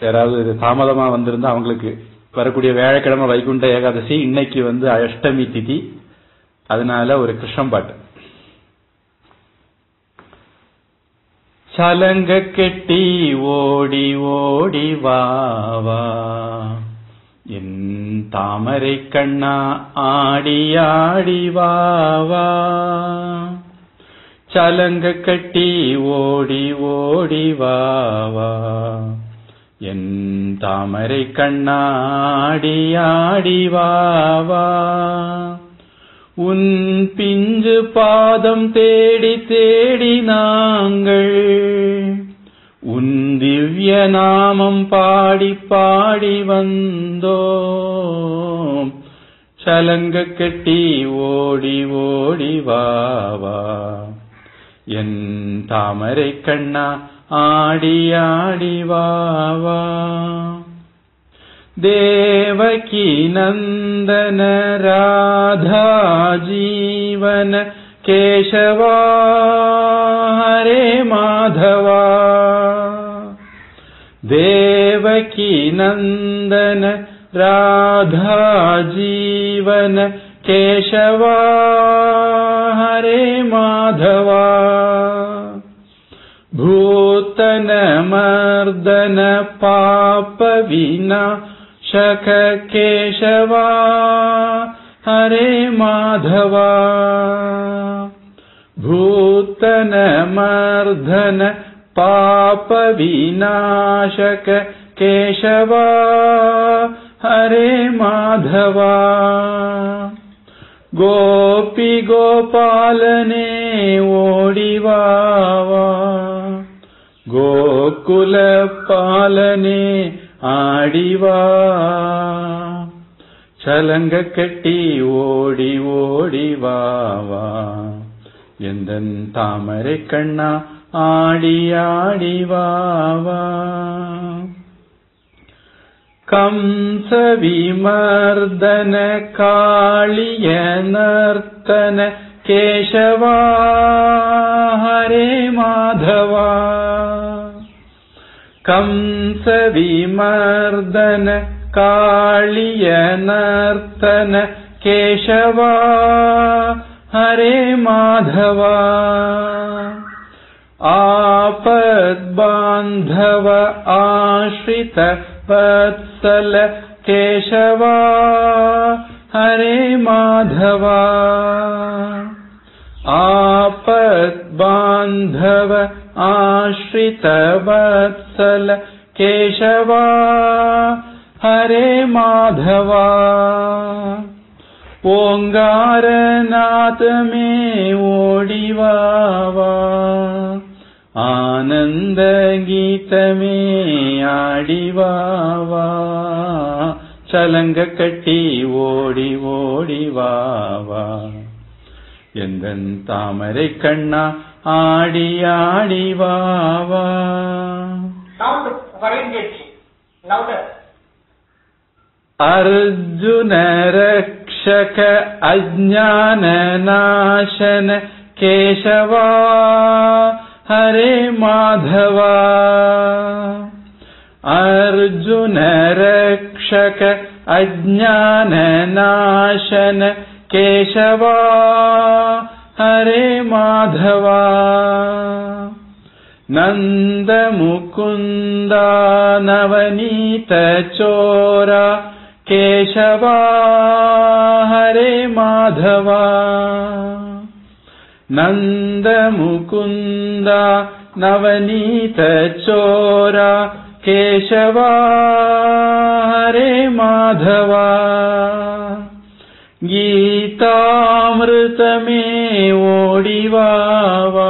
யாராவது இது தாமதமா வந்திருந்தா அவங்களுக்கு வரக்கூடிய வியாழக்கிழமை வைகுண்ட ஏகாதசி இன்னைக்கு வந்து அஷ்டமி திதி அதனால ஒரு கிருஷ்ணம் பாட்டு சலங்க கெட்டி ஓடி ஓடி வா வா என் தாமரை கண்ணா ஆடி ஆடி வா வா சலங்க கட்டி ஓடி ஓடி வா வா என் தாமரை கண்ணாடி ஆடி வா வா உன் பிஞ்சு பாதம் தேடி தேடி நாங்கள் உன் திவ்ய நாமம் பாடி பாடி வந்தோம் சலங்க கட்டி ஓடி ஓடி வா வா என் தாமரை கண்ணா ஆடி ஆடி வா வா தேவகி நந்தன ராதா ஜீவன கேசவா ஹரே மாதவா தேவகி நந்தன ராதா ஜீவன கேசவா ஹரே மாதவா भूतन मर्दन पाप विना शख केशवा हरे माधवा भूतन मर्दन पाप विनाशक केशवा हरे माधवा गोपी गोपालने ओडिवावा गोकुल पालने ஆடிவா சலங்க கட்டி ஓடி ஓடி வா வா எந்தன் தாமரை கண்ணா ஆடி ஆடி வா வா कंस विमर्दन कालिय नर्तन केशवा हरे माधवा कंस विमर्दन कालिय नर्तन केशवा हरे माधवा आपद्बान्धव आश्रित वत्सल केशवा हरे माधवा आपद्बान्धव आश्रित वत्सल केशवा हरे माधवा ओङ्गारनाथ मे ओडिवावा ஆனந்த கீதமே ஆடிவாவா சலங்க கட்டி ஓடி ஓடி வாவா எந்தன் தாமரை கண்ணா ஆடி ஆடி வாவா Sound for engage. Louder. Arjun रक्षक अज्ञान नाशन केशवा हरे माधवा अर्जुन रक्षक अज्ञान नाशन केशवा हरे माधवा नन्द मुकुन्दा नवनीत चोरा केशवा हरे माधवा नन्द मुकुन्दा नवनीत चोरा केशवा हरे माधवा गीतामृतमे ओडिवावा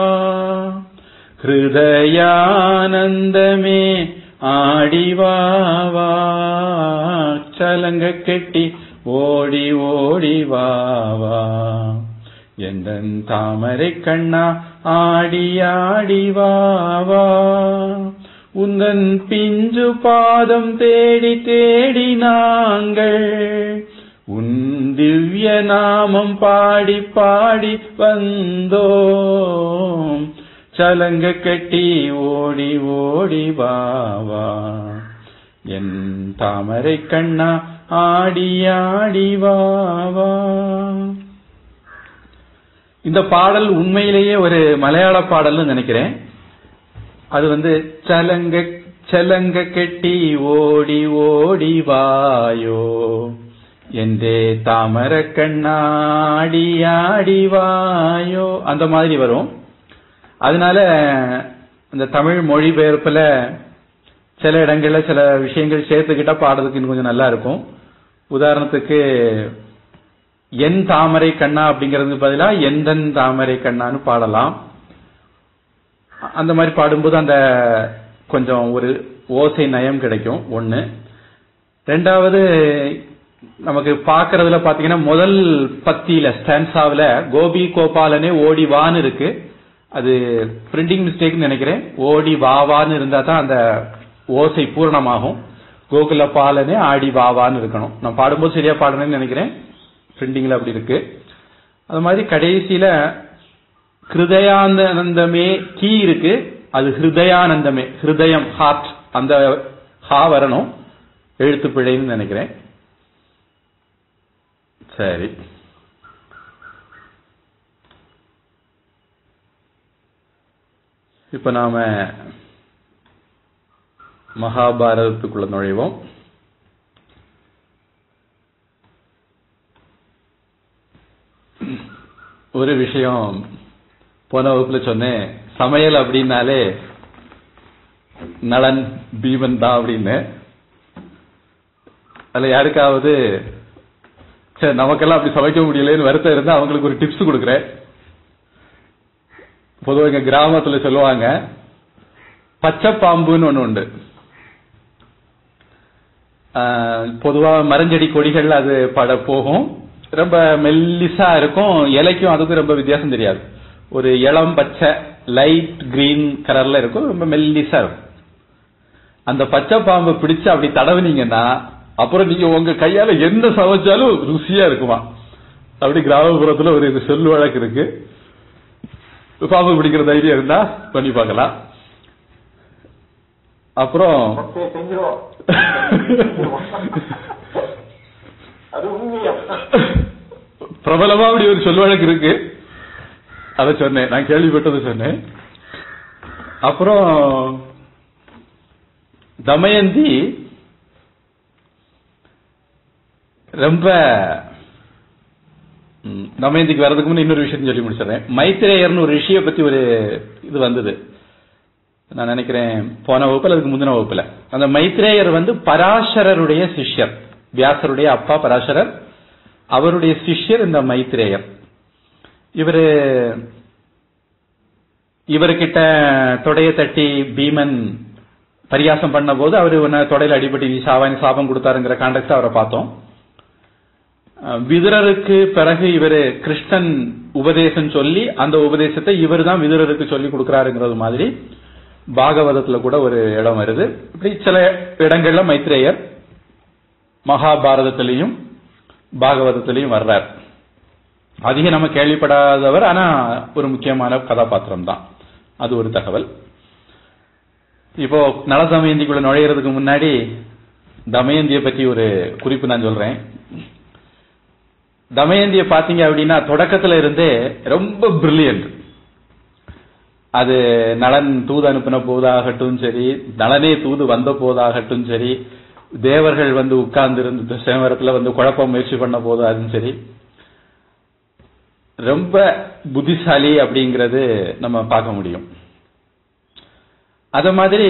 ஹிருதயானந்தமே ஆடிவாவா சலங்க கெட்டி ஓடி ஓடி வாவா எந்தன் தாமரை கண்ணா ஆடி ஆடி வாவா உந்தன் பிஞ்சு பாதம் தேடி தேடி நாங்கள் உன் திவ்ய நாமம் பாடி பாடி வந்தோம் சலங்க கட்டி ஓடி ஓடி வாவா தாமரை கண்ணா ஆடி ஆடி வா வா இந்த பாடல் உண்மையிலேயே ஒரு மலையாள பாடல்னு நினைக்கிறேன் அது வந்து சலங்க சலங்க கெட்டி ஓடி ஓடி வாயோ எந்தே தாமர கண்ணாடி ஆடி வாயோ அந்த மாதிரி வரும் அதனால இந்த தமிழ் மொழிபெயர்ப்புல சில இடங்கள்ல சில விஷயங்கள் சேர்த்துக்கிட்டா பாடுறதுக்கு இன்னும் கொஞ்சம் நல்லா இருக்கும் உதாரணத்துக்கு என் தாமரை கண்ணா அப்படிங்கிறதுக்கு பதிலா எந்தன் தாமரை கண்ணான்னு பாடலாம் அந்த மாதிரி பாடும்போது அந்த கொஞ்சம் ஒரு ஓசை நயம் கிடைக்கும் ஒண்ணு ரெண்டாவது நமக்கு பாக்குறதுல பாத்தீங்கன்னா முதல் பத்தியில ஸ்டான்ஸாவில கோபி கோபாலனே ஓடி வான்னு இருக்கு அது பிரிண்டிங் மிஸ்டேக்னு நினைக்கிறேன் ஓடி வாவான்னு இருந்தா தான் அந்த ஓசை பூரணமாகும் கோகுல பாலனே ஆடி வாவான்னு இருக்கணும் நான் பாடும்போது சரியா பாடணும்னு நினைக்கிறேன் பிரிண்டிங்ல அப்படி இருக்கு அது மாதிரி கடைசியில ஹிருதயானந்தமே கீ இருக்கு அது ஹிருதயானந்தமே ஹிருதயம் ஹார்ட் அந்த ஹா வரணும் எழுத்து பிழைன்னு நினைக்கிறேன் சரி இப்ப நாம மகாபாரதத்துக்குள்ள நுழைவோம் ஒரு விஷயம் போன வகுப்புல சொன்னேன் சமையல் அப்படின்னாலே நலன் பீமன் தான் அப்படின்னு அதுல யாருக்காவது சரி நமக்கெல்லாம் அப்படி சமைக்க முடியலன்னு வருத்தம் இருந்தா அவங்களுக்கு ஒரு டிப்ஸ் கொடுக்குறேன் பொதுவாக எங்க கிராமத்துல சொல்லுவாங்க பச்சை பாம்புன்னு ஒண்ணு உண்டு ஆஹ், பொதுவா மரஞ்செடி கொடிகள் அது பட போகும் ரொம்ப மெல்லிசா இருக்கும் இலைக்கும் அதுக்கும் ரொம்ப வித்தியாசம் தெரியாது ஒரு இளம் பச்சை லைட் கிரீன் கலர்ல இருக்கும் ரொம்ப மெல்லிசா இருக்கும் அந்த பச்சை பாம்பை பிடிச்சு அப்படி தடவுனீங்கன்னா அப்புறம் நீங்க உங்க கையால எந்த சமைச்சாலும் ருசியா இருக்குமா அப்படி கிராமப்புறத்துல ஒரு இது சொல் வழக்கு இருக்கு பாம்பு பிடிக்கிற தைரியம் இருந்தா பண்ணி பார்க்கலாம் அப்புறம் சரி, செஞ்சிருவோம் அது உண்மையா பிரபலமா அப்படி ஒரு சொல் வழக்கு இருக்கு அத சொன்னேன் நான் கேள்விப்பட்டது சொன்னேன் அப்புறம் தமயந்தி ரொம்ப ம், தமயந்திக்கு வர்றதுக்கு முன்ன இன்னொரு விஷயம் சொல்லி முடிச்சிடுறேன் மைத்ரேயர்னு ஒரு ரிஷியை பத்தி ஒரு இது வந்தது நான் நினைக்கிறேன் போன வகுப்புல அதுக்கு முந்தின வகுப்புல அந்த மைத்ரேயர் வந்து பராசரருடைய சிஷ்யர் வியாசருடைய அப்பா பராசரர் அவருடைய சிஷ்யர் இந்த மைத்ரேயர் இவரு இவர்கிட்ட தொடைய தட்டி பீமன் பரியாசம் பண்ண போது அவரு உன்னை தொடையில அடிபட்டு நீ சாவானி சாபம் கொடுத்தாருங்கிற காண்டக்ட் அவரை பார்த்தோம் அஹ் விதுரருக்கு பிறகு இவரு கிருஷ்ணன் உபதேசம் சொல்லி அந்த உபதேசத்தை இவர் தான் விதுரருக்கு சொல்லி கொடுக்கறாருங்கிறது மாதிரி பாகவதத்துல கூட ஒரு இடம் வருது இப்படி சில இடங்கள்ல மைத்ரேயர் மகாபாரதத்திலையும் பாகவதத்திலையும் வர்றார் அதிகம் நம்ம கேள்விப்படாதவர் ஆனா ஒரு முக்கியமான கதாபாத்திரம் தான் அது ஒரு தகவல் இப்போ நல தமயந்திக்குள்ள நுழையிறதுக்கு முன்னாடி தமயந்தியை பற்றி ஒரு குறிப்பு நான் சொல்றேன் தமயந்தியை பாத்தீங்க அப்படின்னா தொடக்கத்துல இருந்தே ரொம்ப பிரில்லியன்ட் அது நலன் தூது அனுப்பின போதாகட்டும் சரி நலனே தூது வந்த போதாகட்டும் சரி தேவர்கள் வந்து உட்கார்ந்து இருந்து சேவரத்துல வந்து குழப்ப முயற்சி பண்ண போதாலும் சரி ரொம்ப புத்திசாலி அப்படிங்கிறது நம்ம பார்க்க முடியும் அத மாதிரி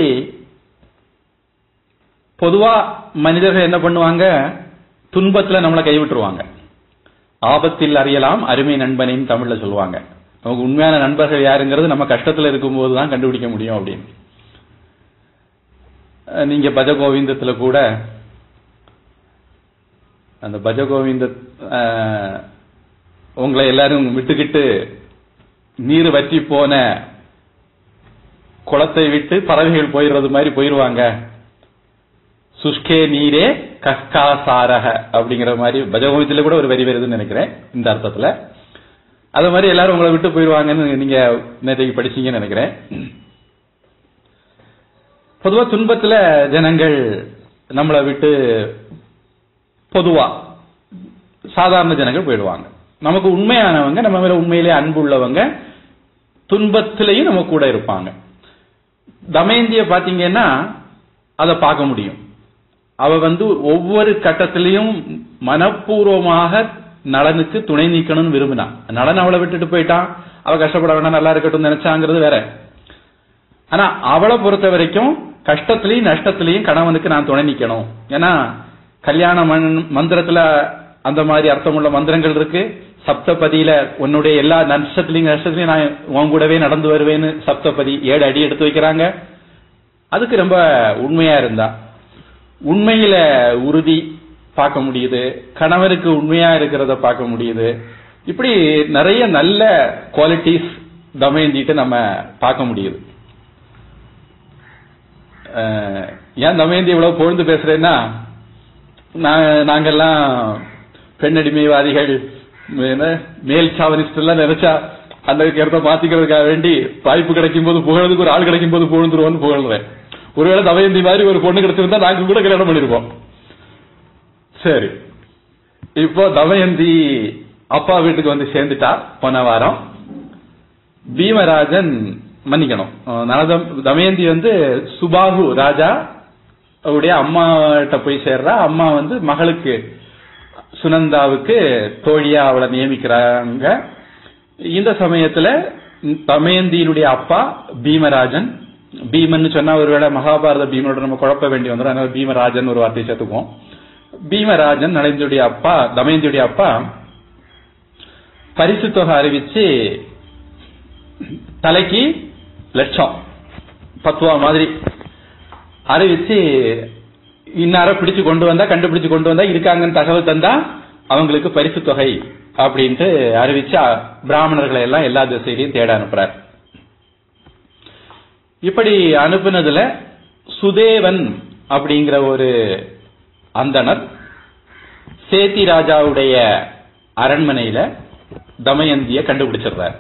பொதுவா மனிதர்கள் என்ன பண்ணுவாங்க துன்பத்துல நம்மளை கைவிட்டுருவாங்க ஆபத்தில் அறியலாம் அருமை நண்பனின் தமிழ்ல சொல்லுவாங்க நமக்கு உண்மையான நண்பர்கள் யாருங்கிறது நம்ம கஷ்டத்துல இருக்கும்போது தான் கண்டுபிடிக்க முடியும் அப்படின்னு அஹ் நீங்க பஜகோவிந்தத்துல கூட அந்த பஜகோவிந்த அஹ், உங்களை எல்லாரும் விட்டுக்கிட்டு நீர் வற்றி போன குளத்தை விட்டு பறவைகள் போயிடுறது மாதிரி போயிருவாங்க சுஷ்கே நீரே கஸ்கா சாரக அப்படிங்கிற மாதிரி பஜகோவித்துல கூட ஒரு வரி வருதுன்னு நினைக்கிறேன் இந்த அர்த்தத்துல அது மாதிரி எல்லாரும் உங்களை விட்டு போயிருவாங்கன்னு நீங்க நேற்றைக்கு படிச்சீங்கன்னு நினைக்கிறேன் பொதுவா துன்பத்துல ஜனங்கள் நம்மளை விட்டு பொதுவா சாதாரண ஜனங்கள் போயிடுவாங்க நமக்கு உண்மையானவங்க நம்ம மேல உண்மையிலே அன்பு உள்ளவங்க துன்பத்திலையும் நம்ம கூட இருப்பாங்க தமயந்திய பாத்தீங்கன்னா அதை பார்க்க முடியும் அவ வந்து ஒவ்வொரு கட்டத்திலையும் மனப்பூர்வமாக நலனுக்கு துணை நீக்கணும்னு விரும்பினா நலன் அவளை விட்டுட்டு போயிட்டான் அவ கஷ்டப்பட வேணா நல்லா இருக்கட்டும் நினைச்சாங்கிறது வேற ஆனா அவளை பொறுத்த வரைக்கும் கஷ்டத்திலையும் நஷ்டத்திலையும் கணவனுக்கு நான் துணை நிக்கணும் ஏன்னா கல்யாண மன்- மந்திரத்துல அந்த மாதிரி அர்த்தமுள்ள மந்திரங்கள் இருக்கு சப்தபதியில உன்னுடைய எல்லா நஷ்டத்திலையும் நஷ்டத்திலையும் நான் உன் கூடவே நடந்து வருவேன்னு சப்தபதி ஏழு அடி எடுத்து வைக்கிறாங்க அதுக்கு ரொம்ப உண்மையா இருந்தா உண்மையில உறுதி பார்க்க முடியுது கணவருக்கு உண்மையா இருக்கிறத பார்க்க முடியுது இப்படி நிறைய நல்ல குவாலிட்டிஸ் தமயந்திட்டு நம்ம பார்க்க முடியுது அஹ், ஏன் தமயந்தி இவ்வளவு பொழுது பேசுறேன்னா நான் நாங்கெல்லாம் பெண்ணடிமைவாதிகள் என்ன, மேல் சாவனிஸ்ட் எல்லாம் நினைச்சா அந்த கருத்தை மாத்திக்கிறதுக்காக வேண்டி வாய்ப்பு கிடைக்கும் போது புகழதுக்கு ஒரு ஆள் கிடைக்கும் போது புகழ்ந்துருவோம்னு புகழ்றேன் ஒருவேளை தமயந்தி மாதிரி ஒரு பொண்ணு கிடைச்சிருந்தா நாங்க கூட கல்யாணம் பண்ணிருப்போம் சரி இப்போ தமயந்தி அப்பா வீட்டுக்கு வந்து சேர்ந்துட்டா போன வாரம் பீமராஜன் மன்னிக்கணும் அஹ் நலதம் தமயந்தி வந்து சுபாகு ராஜா அவருடைய அம்மாட்ட போய் சேர்றா அம்மா வந்து மகளுக்கு சுனந்தாவுக்கு தோழியா அவளை நியமிக்கிறாங்க இந்த சமயத்துல தமயந்தியினுடைய அப்பா பீமராஜன் பீமன் சொன்னா ஒருவேளை மகாபாரத பீமனோட நம்ம குழப்ப வேண்டி வந்துடும் அதனால பீமராஜன் ஒரு வார்த்தையை சேர்த்துக்குவோம் பீமராஜன் நலந்தியுடைய அப்பா தமயந்தியுடைய அப்பா பரிசு தொகை அறிவிச்சு தலைக்கு லட்சம் பத்துவா மாதிரி அறிவிச்சு இன்னார பிடிச்சு கொண்டு வந்தா கண்டுபிடிச்சு கொண்டு வந்தா இருக்காங்கன்னு தகவல் தந்தா அவங்களுக்கு பரிசு தொகை அப்படின்ட்டு அறிவிச்சு அ- பிராமணர்களை எல்லாம் எல்லா திசையிலையும் தேட அனுப்புறார் இப்படி அனுப்புனதுல சுதேவன் அப்படிங்கிற ஒரு அந்தணர் சேத்தி ராஜாவுடைய அரண்மனையில தமயந்திய கண்டுபிடிச்சிடுறார்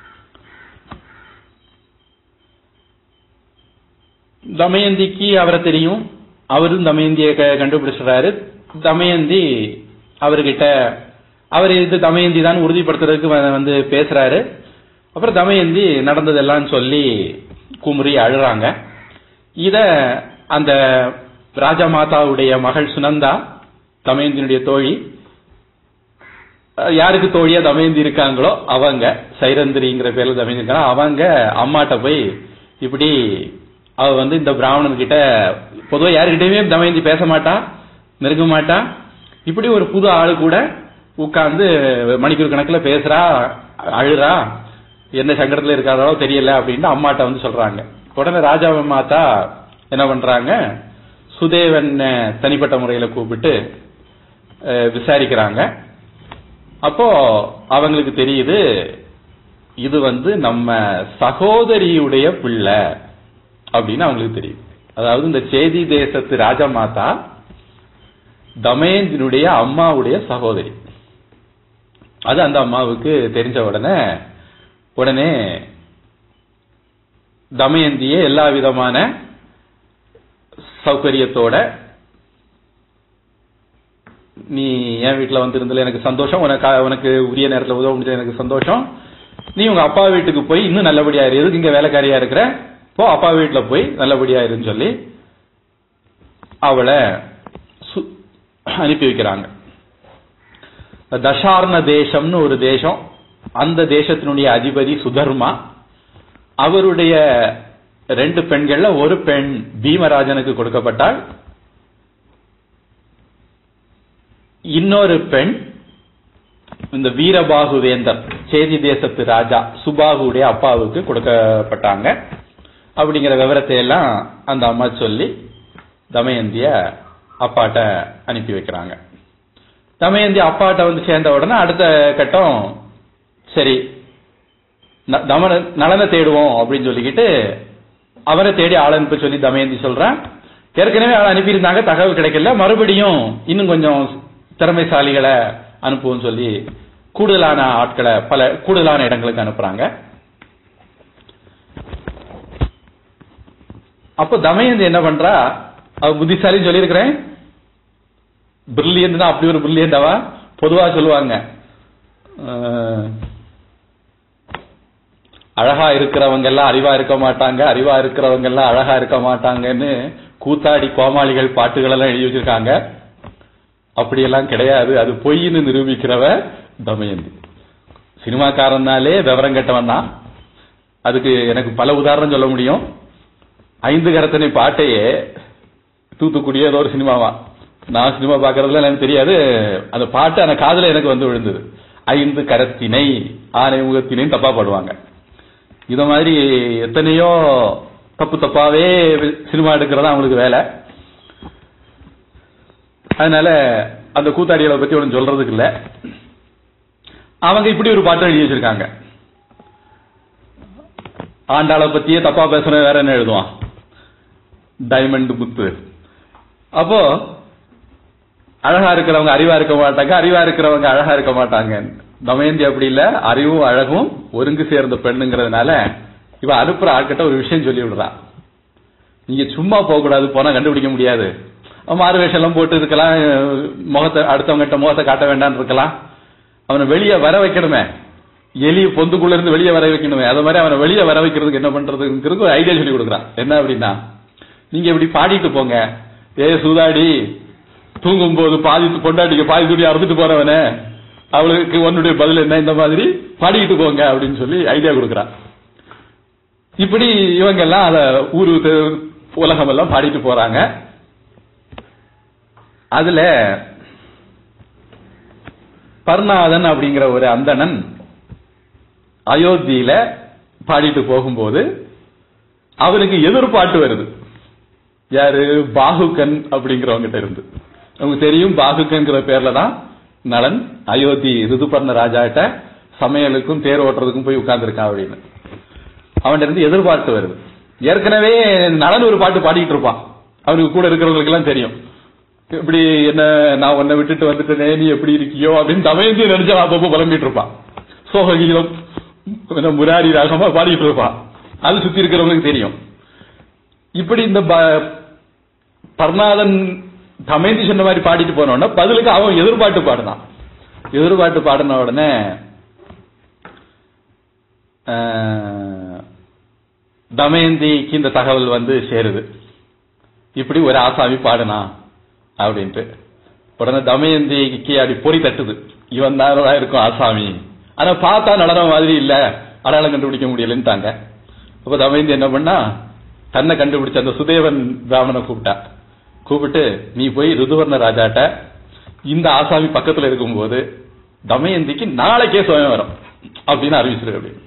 தமயந்திக்கு அவரை தெரியும் அவரும் தமயந்தியை க- கண்டுபிடிச்சிடுறாரு தமயந்தி அவர்கிட்ட அவர் இது தமயந்தி தான் உறுதிப்படுத்துறதுக்கு வ- வந்து பேசுறாரு அப்புறம் தமயந்தி நடந்ததெல்லாம் சொல்லி குமுறி அழுறாங்க இத அந்த ராஜா மாதாவுடைய மகள் சுனந்தா தமயந்தியினுடைய தோழி அஹ் யாருக்கு தோழியா தமயந்தி இருக்காங்களோ அவங்க சைரந்திரிங்கிற பேர்ல தமயந்தி இருக்காங்க அவங்க அம்மாட்ட போய் இப்படி அவ வந்து இந்த பிராமணன் கிட்ட பொதுவா யாருக்கிட்டயுமே தமயந்தி பேச மாட்டா நெருங்க மாட்டா இப்படி ஒரு புது ஆளு கூட உட்கார்ந்து மணிக்கூர் கணக்குல பேசுறா அழுறா என்ன சங்கடத்துல இருக்காதோ தெரியல அப்படின்னு அம்மாட்ட வந்து சொல்றாங்க உடனே ராஜா மாதா என்ன பண்றாங்க சுதேவன் தனிப்பட்ட முறையில கூப்பிட்டு அஹ், விசாரிக்கிறாங்க அப்போ அவங்களுக்கு தெரியுது இது வந்து நம்ம சகோதரியுடைய பிள்ளை அப்படின்னு அவங்களுக்கு தெரியுது அதாவது இந்த சேதி தேசத்து ராஜா மாதா தமயந்தினுடைய அம்மாவுடைய சகோதரி அது அந்த அம்மாவுக்கு தெரிஞ்ச உடனே உடனே தமயந்தியே எல்லா விதமான சௌகரியத்தோட நீ என் வீட்டுல வந்திருந்தல எனக்கு சந்தோஷம் உனக்கு உனக்கு உரிய நேரத்துல உதவ முடிஞ்சது எனக்கு சந்தோஷம் நீ உங்க அப்பா வீட்டுக்கு போய் இன்னும் நல்லபடியா இரு எதுக்கு இங்க வேலைக்காரியா இருக்கிற போ அப்பா வீட்டுல போய் நல்லபடியா இருன்னு சொல்லி அவளை சு- அனுப்பி வைக்கிறாங்க தசார்ண தேசம்னு ஒரு தேசம் அந்த தேசத்தினுடைய அதிபதி சுதர்மா அவருடைய ரெண்டு பெண்கள்ல ஒரு பெண் பீமராஜனுக்கு கொடுக்கப்பட்டாள் இன்னொரு பெண் இந்த வீரபாகு வேந்தர் சேதி தேசத்து ராஜா சுபாகுடைய அப்பாவுக்கு கொடுக்கப்பட்டாங்க அப்படிங்கிற விவரத்தை எல்லாம் அந்த அம்மா சொல்லி தமயந்திய அப்பாட்ட அனுப்பி வைக்கிறாங்க தமயந்தி அப்பாட்ட வந்து சேர்ந்த உடனே அடுத்த கட்டம் சரி ந- தமன நலனை தேடுவோம் அப்படின்னு சொல்லிக்கிட்டு அவரை தேடி ஆள் அனுப்ப சொல்லி தமயந்தி சொல்றான் ஏற்கனவே ஆள் அனுப்பியிருந்தாங்க தகவல் கிடைக்கல மறுபடியும் இன்னும் கொஞ்சம் திறமைசாலிகளை அனுப்புவோம்னு சொல்லி கூடுதலான ஆட்களை பல கூடுதலான இடங்களுக்கு அனுப்புறாங்க அப்போ தமயந்தி என்ன பண்றா அவ புத்திசாலின்னு சொல்லியிருக்கிறேன் பிரில்லியன்ட் அப்படி ஒரு பிரில்லியன்டாவா பொதுவா சொல்லுவாங்க அஹ், அழகா இருக்கிறவங்க எல்லாம் அறிவா இருக்க மாட்டாங்க அறிவா இருக்கிறவங்க எல்லாம் அழகா இருக்க மாட்டாங்கன்னு கூத்தாடி கோமாளிகள் பாட்டுகள் எல்லாம் எழுதி வச்சிருக்காங்க அப்படியெல்லாம் கிடையாது அது பொய்ன்னு நிரூபிக்கிறவ தமயந்தி சினிமாக்காரனாலே விவரம் கெட்டவன் தான் அதுக்கு எனக்கு பல உதாரணம் சொல்ல முடியும் ஐந்து கரத்தனை பாட்டையே தூத்துக்குடியே ஏதோ ஒரு சினிமாவா நான் சினிமா பார்க்கறதுல எனக்கு தெரியாது அந்த பாட்டு அந்த காதுல எனக்கு வந்து விழுந்தது ஐந்து கரத்தினை ஆனை முகத்தினையும் தப்பா பாடுவாங்க இத மாதிரி எத்தனையோ தப்பு தப்பாவே சினிமா எடுக்கிறதா அவங்களுக்கு வேலை அதனால அந்த கூத்தாடிகளை பத்தி ஒன்றும் சொல்றதுக்கு இல்ல அவங்க இப்படி ஒரு பாட்டு எழுதி வச்சிருக்காங்க ஆண்டாளை பத்தியே தப்பா பேசுறேன் வேற என்ன எழுதுவான் டைமண்ட் முத்து அப்போ அழகா இருக்கிறவங்க அறிவா இருக்க மாட்டாங்க அறிவா இருக்கிறவங்க அழகா இருக்க மாட்டாங்க தமயந்தி அப்படி இல்ல அறிவும் அழகும் ஒருங்கு சேர்ந்த பெண்ணுங்கிறதுனால இவ அனுப்புற ஆட்கிட்ட ஒரு விஷயம் சொல்லி விடுறான் நீங்க சும்மா போக கூடாது போனா கண்டுபிடிக்க முடியாது அவன் மாறு வேஷம் எல்லாம் போட்டு இருக்கலாம் முகத்தை அடுத்தவங்கிட்ட முகத்தை காட்ட வேண்டாம்னு இருக்கலாம் அவனை வெளியே வர வைக்கணுமே எலி பொந்துக்குள்ள இருந்து வெளியே வர வைக்கணுமே அது மாதிரி அவனை வெளியே வர வைக்கிறதுக்கு என்ன பண்றதுங்கிறது ஒரு ஐடியா சொல்லி கொடுக்குறான் என்ன அப்படின்னா நீங்க இப்படி பாடிட்டு போங்க ஏ சூதாடி தூங்கும் போது பாதி பொண்டாட்டிக்கு பாதி துணி அறுத்துட்டு போறவனே அவளுக்கு உன்னுடைய பதில் என்ன இந்த மாதிரி பாடிக்கிட்டு போங்க அப்படின்னு சொல்லி ஐடியா கொடுக்குறான் இப்படி இவங்க எல்லாம் அத ஊரு தெ- உலகம் எல்லாம் பாடிட்டு போறாங்க அதுல பர்ணாதன் அப்படிங்கிற ஒரு அந்தணன் அயோத்தியில பாடிட்டு போகும்போது அவனுக்கு எதிர்பாட்டு வருது யாரு பாகுகன் அப்படிங்கிறவங்கிட்ட இருந்து நமக்கு தெரியும் பாகுகன்கிற பேர்ல தான் நலன் அயோத்தி ரிதுபர்ண ராஜாட்ட சமையலுக்கும் தேர் ஓட்டுறதுக்கும் போய் உட்கார்ந்துருக்கான் அப்படின்னு அவன்கிட்ட இருந்து எதிர்பார்த்து வருது ஏற்கனவே நலன் ஒரு பாட்டு பாடிட்டு இருப்பான் அவனுக்கு கூட இருக்கிறவங்களுக்கு எல்லாம் தெரியும் இப்படி என்ன நான் உன்னை விட்டுட்டு வந்துட்டேனே நீ எப்படி இருக்கியோ அப்படின்னு தமயந்தி நினைச்சா அப்பப்போ புலம்பிட்டு இருப்பான் சோககீதம் என்ன முராரி ராகமா பாடிட்டு இருப்பான் அது சுத்தி இருக்கிறவங்களுக்கு தெரியும் இப்படி இந்த ப- பர்ணாதன் தமயந்தி சொன்ன மாதிரி பாடிட்டு போனோடனே பதிலுக்கு அவன் எதிர்பாட்டு பாடினான் எதிர்பாட்டு பாடின உடனே ஆஹ், தமயந்திக்கு இந்த தகவல் வந்து சேருது இப்படி ஒரு ஆசாமி பாடுனா அப்படின்ட்டு உடனே தமயந்திக்கு அப்படி பொறி தட்டுது இவன் தான் இருக்கும் ஆசாமி ஆனா பார்த்தா நடனம் மாதிரி இல்ல அடையாளம் கண்டுபிடிக்க முடியலன்ட்டாங்க அப்ப தமயந்தி என்ன பண்ணா தன்னை கண்டுபிடிச்ச அந்த சுதேவன் பிராமணனை கூப்பிட்டா கூப்பிட்டு நீ போய் ருதுவர்ண ராஜாட்ட இந்த ஆசாமி பக்கத்துல இருக்கும்போது தமயந்திக்கு நாளைக்கே சுயம் வரும் அப்படின்னு அறிவிச்சிரு அப்படின்னு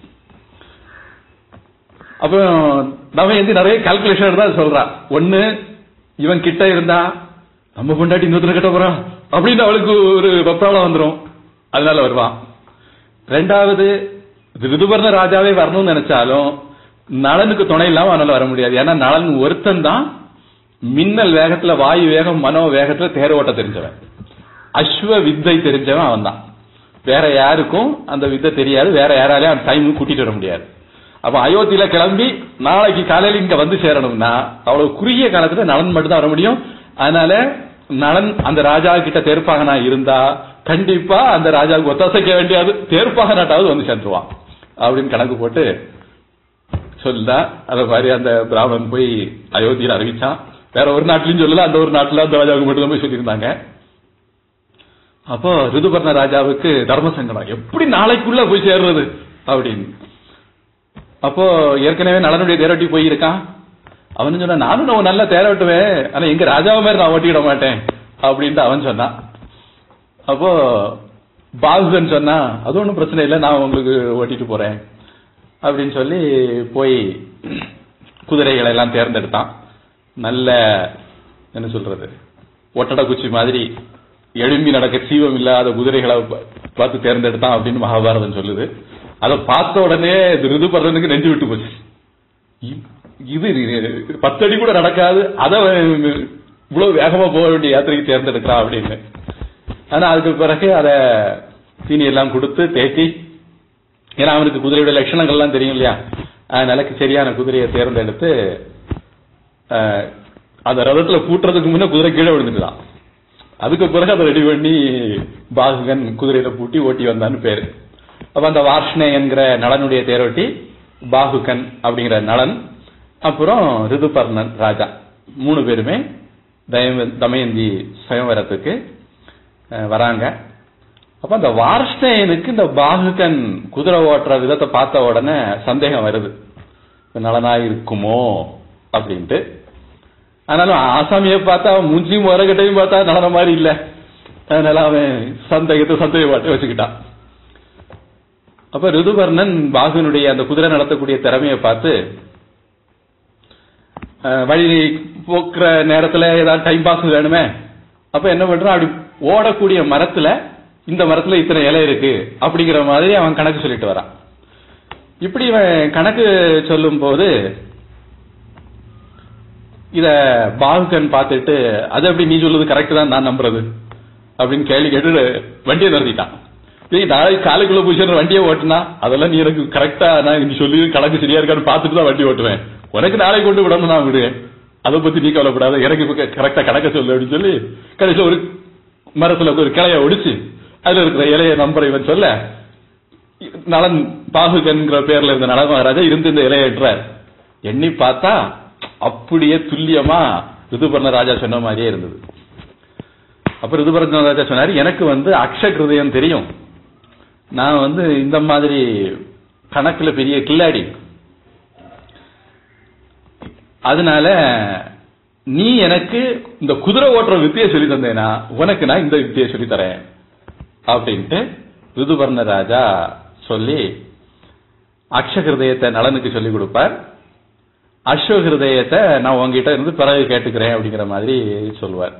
அப்போ தமயந்தி நிறைய கால்குலேஷன் தான் சொல்றா ஒண்ணு இவன் கிட்ட இருந்தா நம்ம பொண்டாட்டி இன்னொருத்தர கிட்ட போறான் அப்படின்னு அவளுக்கு ஒரு வெப்ராளம் வந்துரும் அதனால வருவான் ரெண்டாவது ரிதுபர்ண ராஜாவே வரணும்னு நினைச்சாலும் நலனுக்கு துணை இல்லாம அவனால வர முடியாது ஏன்னா நலன் ஒருத்தன் தான் மின்னல் வேகத்துல வாயு வேகம் மனோ வேகத்துல தேர ஓட்ட தெரிஞ்சவன் அஸ்வ வித்தை தெரிஞ்சவன் அவன் தான் வேற யாருக்கும் அந்த வித்தை தெரியாது வேற யாராலையும் அந்த டைம் கூட்டிட்டு வர முடியாது அப்ப அயோத்தியில கிளம்பி நாளைக்கு காலையில இங்க வந்து சேரணும்னா அவ்வளவு குறுகிய காலத்துல நலன் மட்டும் தான் வர முடியும் அதனால நலன் அந்த ராஜா கிட்ட தேர்ப்பாகனா இருந்தா கண்டிப்பா அந்த ராஜாவுக்கு ஒத்தாசைக்க வேண்டியது தேர்ப்பாகனாட்டாவது வந்து சேர்ந்துருவான் அப்படின்னு கணக்கு போட்டு சொல்லுதா அத மாதிரி அந்த பிராமணன் போய் அயோத்தியில அறிவிச்சான் வேற ஒரு நாட்டிலையும் சொல்லல அந்த ஒரு நாட்டுல அந்த ராஜாவுக்கு மட்டும் தான் போய் சொல்லியிருந்தாங்க அப்போ ரிதுபர்ண ராஜாவுக்கு தர்ம சங்கடம் எப்படி நாளைக்குள்ள போய் சேர்றது அப்படின்னு அப்போ ஏற்கனவே நலனுடைய தேரோட்டி போயிருக்கான் அவன் சொன்னா நானும் நான் நல்லா தேரோட்டுவேன் ஆனா எங்க ராஜாவை மாதிரி நான் ஓட்டிட மாட்டேன் அப்படின்ட்டு அவன் சொன்னான் அப்போ பாகுகன் சொன்னா அது ஒன்றும் பிரச்சனை இல்லை நான் உங்களுக்கு ஓட்டிட்டு போறேன் அப்படின்னு சொல்லி போய் குதிரைகளை எல்லாம் தேர்ந்தெடுத்தான் நல்ல என்ன சொல்றது ஒட்டட குச்சி மாதிரி எழும்பி நடக்க சீவம் இல்லாத குதிரைகளை பா- பார்த்து தேர்ந்தெடுத்தான் அப்படின்னு மகாபாரதம் சொல்லுது அதை பார்த்த உடனே இது ரிதுபர்ணனுக்கு நெஞ்சு விட்டு போச்சு இ- இது இது பத்தடி கூட நடக்காது அதை இவ்வளவு வேகமா போக வேண்டிய யாத்திரைக்கு தேர்ந்தெடுக்கிறான் அப்படின்னு ஆனா அதுக்கு பிறகு அத தீனி எல்லாம் கொடுத்து தேத்தி ஏன்னா அவனுக்கு குதிரையோட லட்சணங்கள்லாம் தெரியும் இல்லையா அதனால சரியான குதிரையை தேர்ந்தெடுத்து அஹ், அந்த ரதத்துல பூட்டுறதுக்கு முன்ன குதிரை கீழே விழுந்துட்டுதான் அதுக்கு பிறகு அதை ரெடி பண்ணி பாகுகன் குதிரையில பூட்டி ஓட்டி வந்தான்னு பேரு அப்ப அந்த வார்ஷ்ணேயன்கிற நலனுடைய தேரோட்டி பாகுகன் அப்படிங்கிற நலன் அப்புறம் ரிதுபர்ணன் ராஜா மூணு பேருமே தயம- தமயந்தி சுயம்வரத்துக்கு அஹ், வராங்க அப்ப அந்த வார்ஷ்ணேயனுக்கு இந்த பாகுகன் குதிரை ஓட்டுற விதத்தை பார்த்த உடனே சந்தேகம் வருது இது நலனா இருக்குமோ அப்படின்ட்டு ஆனாலும் ஆசாமியை பார்த்தா அவன் மூஞ்சியும் உரகட்டையும் பார்த்தா நலன மாதிரி இல்ல அதனால அவன் சந்தேகத்தை சந்தேகப்பாட்டு வச்சுக்கிட்டான் அப்ப ரிதுபர்ணன் பாகுனுடைய அந்த குதிரை நடத்தக்கூடிய திறமையை பார்த்து அஹ், வழி போக்குற நேரத்துல ஏதாவது டைம் பாஸ் வேணுமே அப்ப என்ன பண்றான் அப்படி ஓடக்கூடிய மரத்துல இந்த மரத்துல இத்தனை இலை இருக்கு அப்படிங்கிற மாதிரி அவன் கணக்கு சொல்லிட்டு வரான் இப்படி இவன் கணக்கு சொல்லும் போது இத பாகுகன் பார்த்துட்டு அது எப்படி நீ சொல்லுது கரெக்ட் தான் நான் நம்புறது அப்படின்னு கேள்வி கேட்டு வண்டியை நிறுத்திட்டான் டேய் நாளைக்கு காலைக்குள்ள போய் சேர்ந்து வண்டியை ஓட்டுனா அதெல்லாம் நீ எனக்கு கரெக்டா நான் நீ சொல்லி கணக்கு சரியா இருக்கான்னு பார்த்துட்டு தான் வண்டி ஓட்டுவேன் உனக்கு நாளைக்கு கொண்டு விடணும் நான் விடுவேன் அதை பத்தி நீ கவலைப்படாத எனக்கு இப்ப கரெக்டா கணக்க சொல்லு அப்படின்னு சொல்லி கடைசியில் ஒரு மரத்துல ஒரு கிளைய ஒடிச்சு அதுல இருக்கிற இலைய நம்பரை இவன் சொல்ல நலன் பாகுகன்கிற பேர்ல இருந்த நலன் மகாராஜா இருந்து இந்த இலைய எட்டுறார் எண்ணி பார்த்தா அப்படியே துல்லியமா ரிதுபர்ண ராஜா சொன்ன மாதிரியே இருந்தது அப்ப ரிதுபர்ண ராஜா சொன்னாரு எனக்கு வந்து அக்ஷ கிருதயம் தெரியும் நான் வந்து இந்த மாதிரி கணக்குல பெரிய கில்லாடி அதனால நீ எனக்கு இந்த குதிரை ஓட்டுற வித்தியை சொல்லி தந்தேனா உனக்கு நான் இந்த வித்தியை சொல்லி தரேன் அப்படின்ட்டு ரிதுபர்ண ராஜா சொல்லி அக்ஷகிருதயத்தை நலனுக்கு சொல்லி கொடுப்பார் அஸ்வகிருதயத்தை நான் உங்ககிட்ட இருந்து பிறகு கேட்டுக்கிறேன் அப்படிங்கிற மாதிரி சொல்லுவார்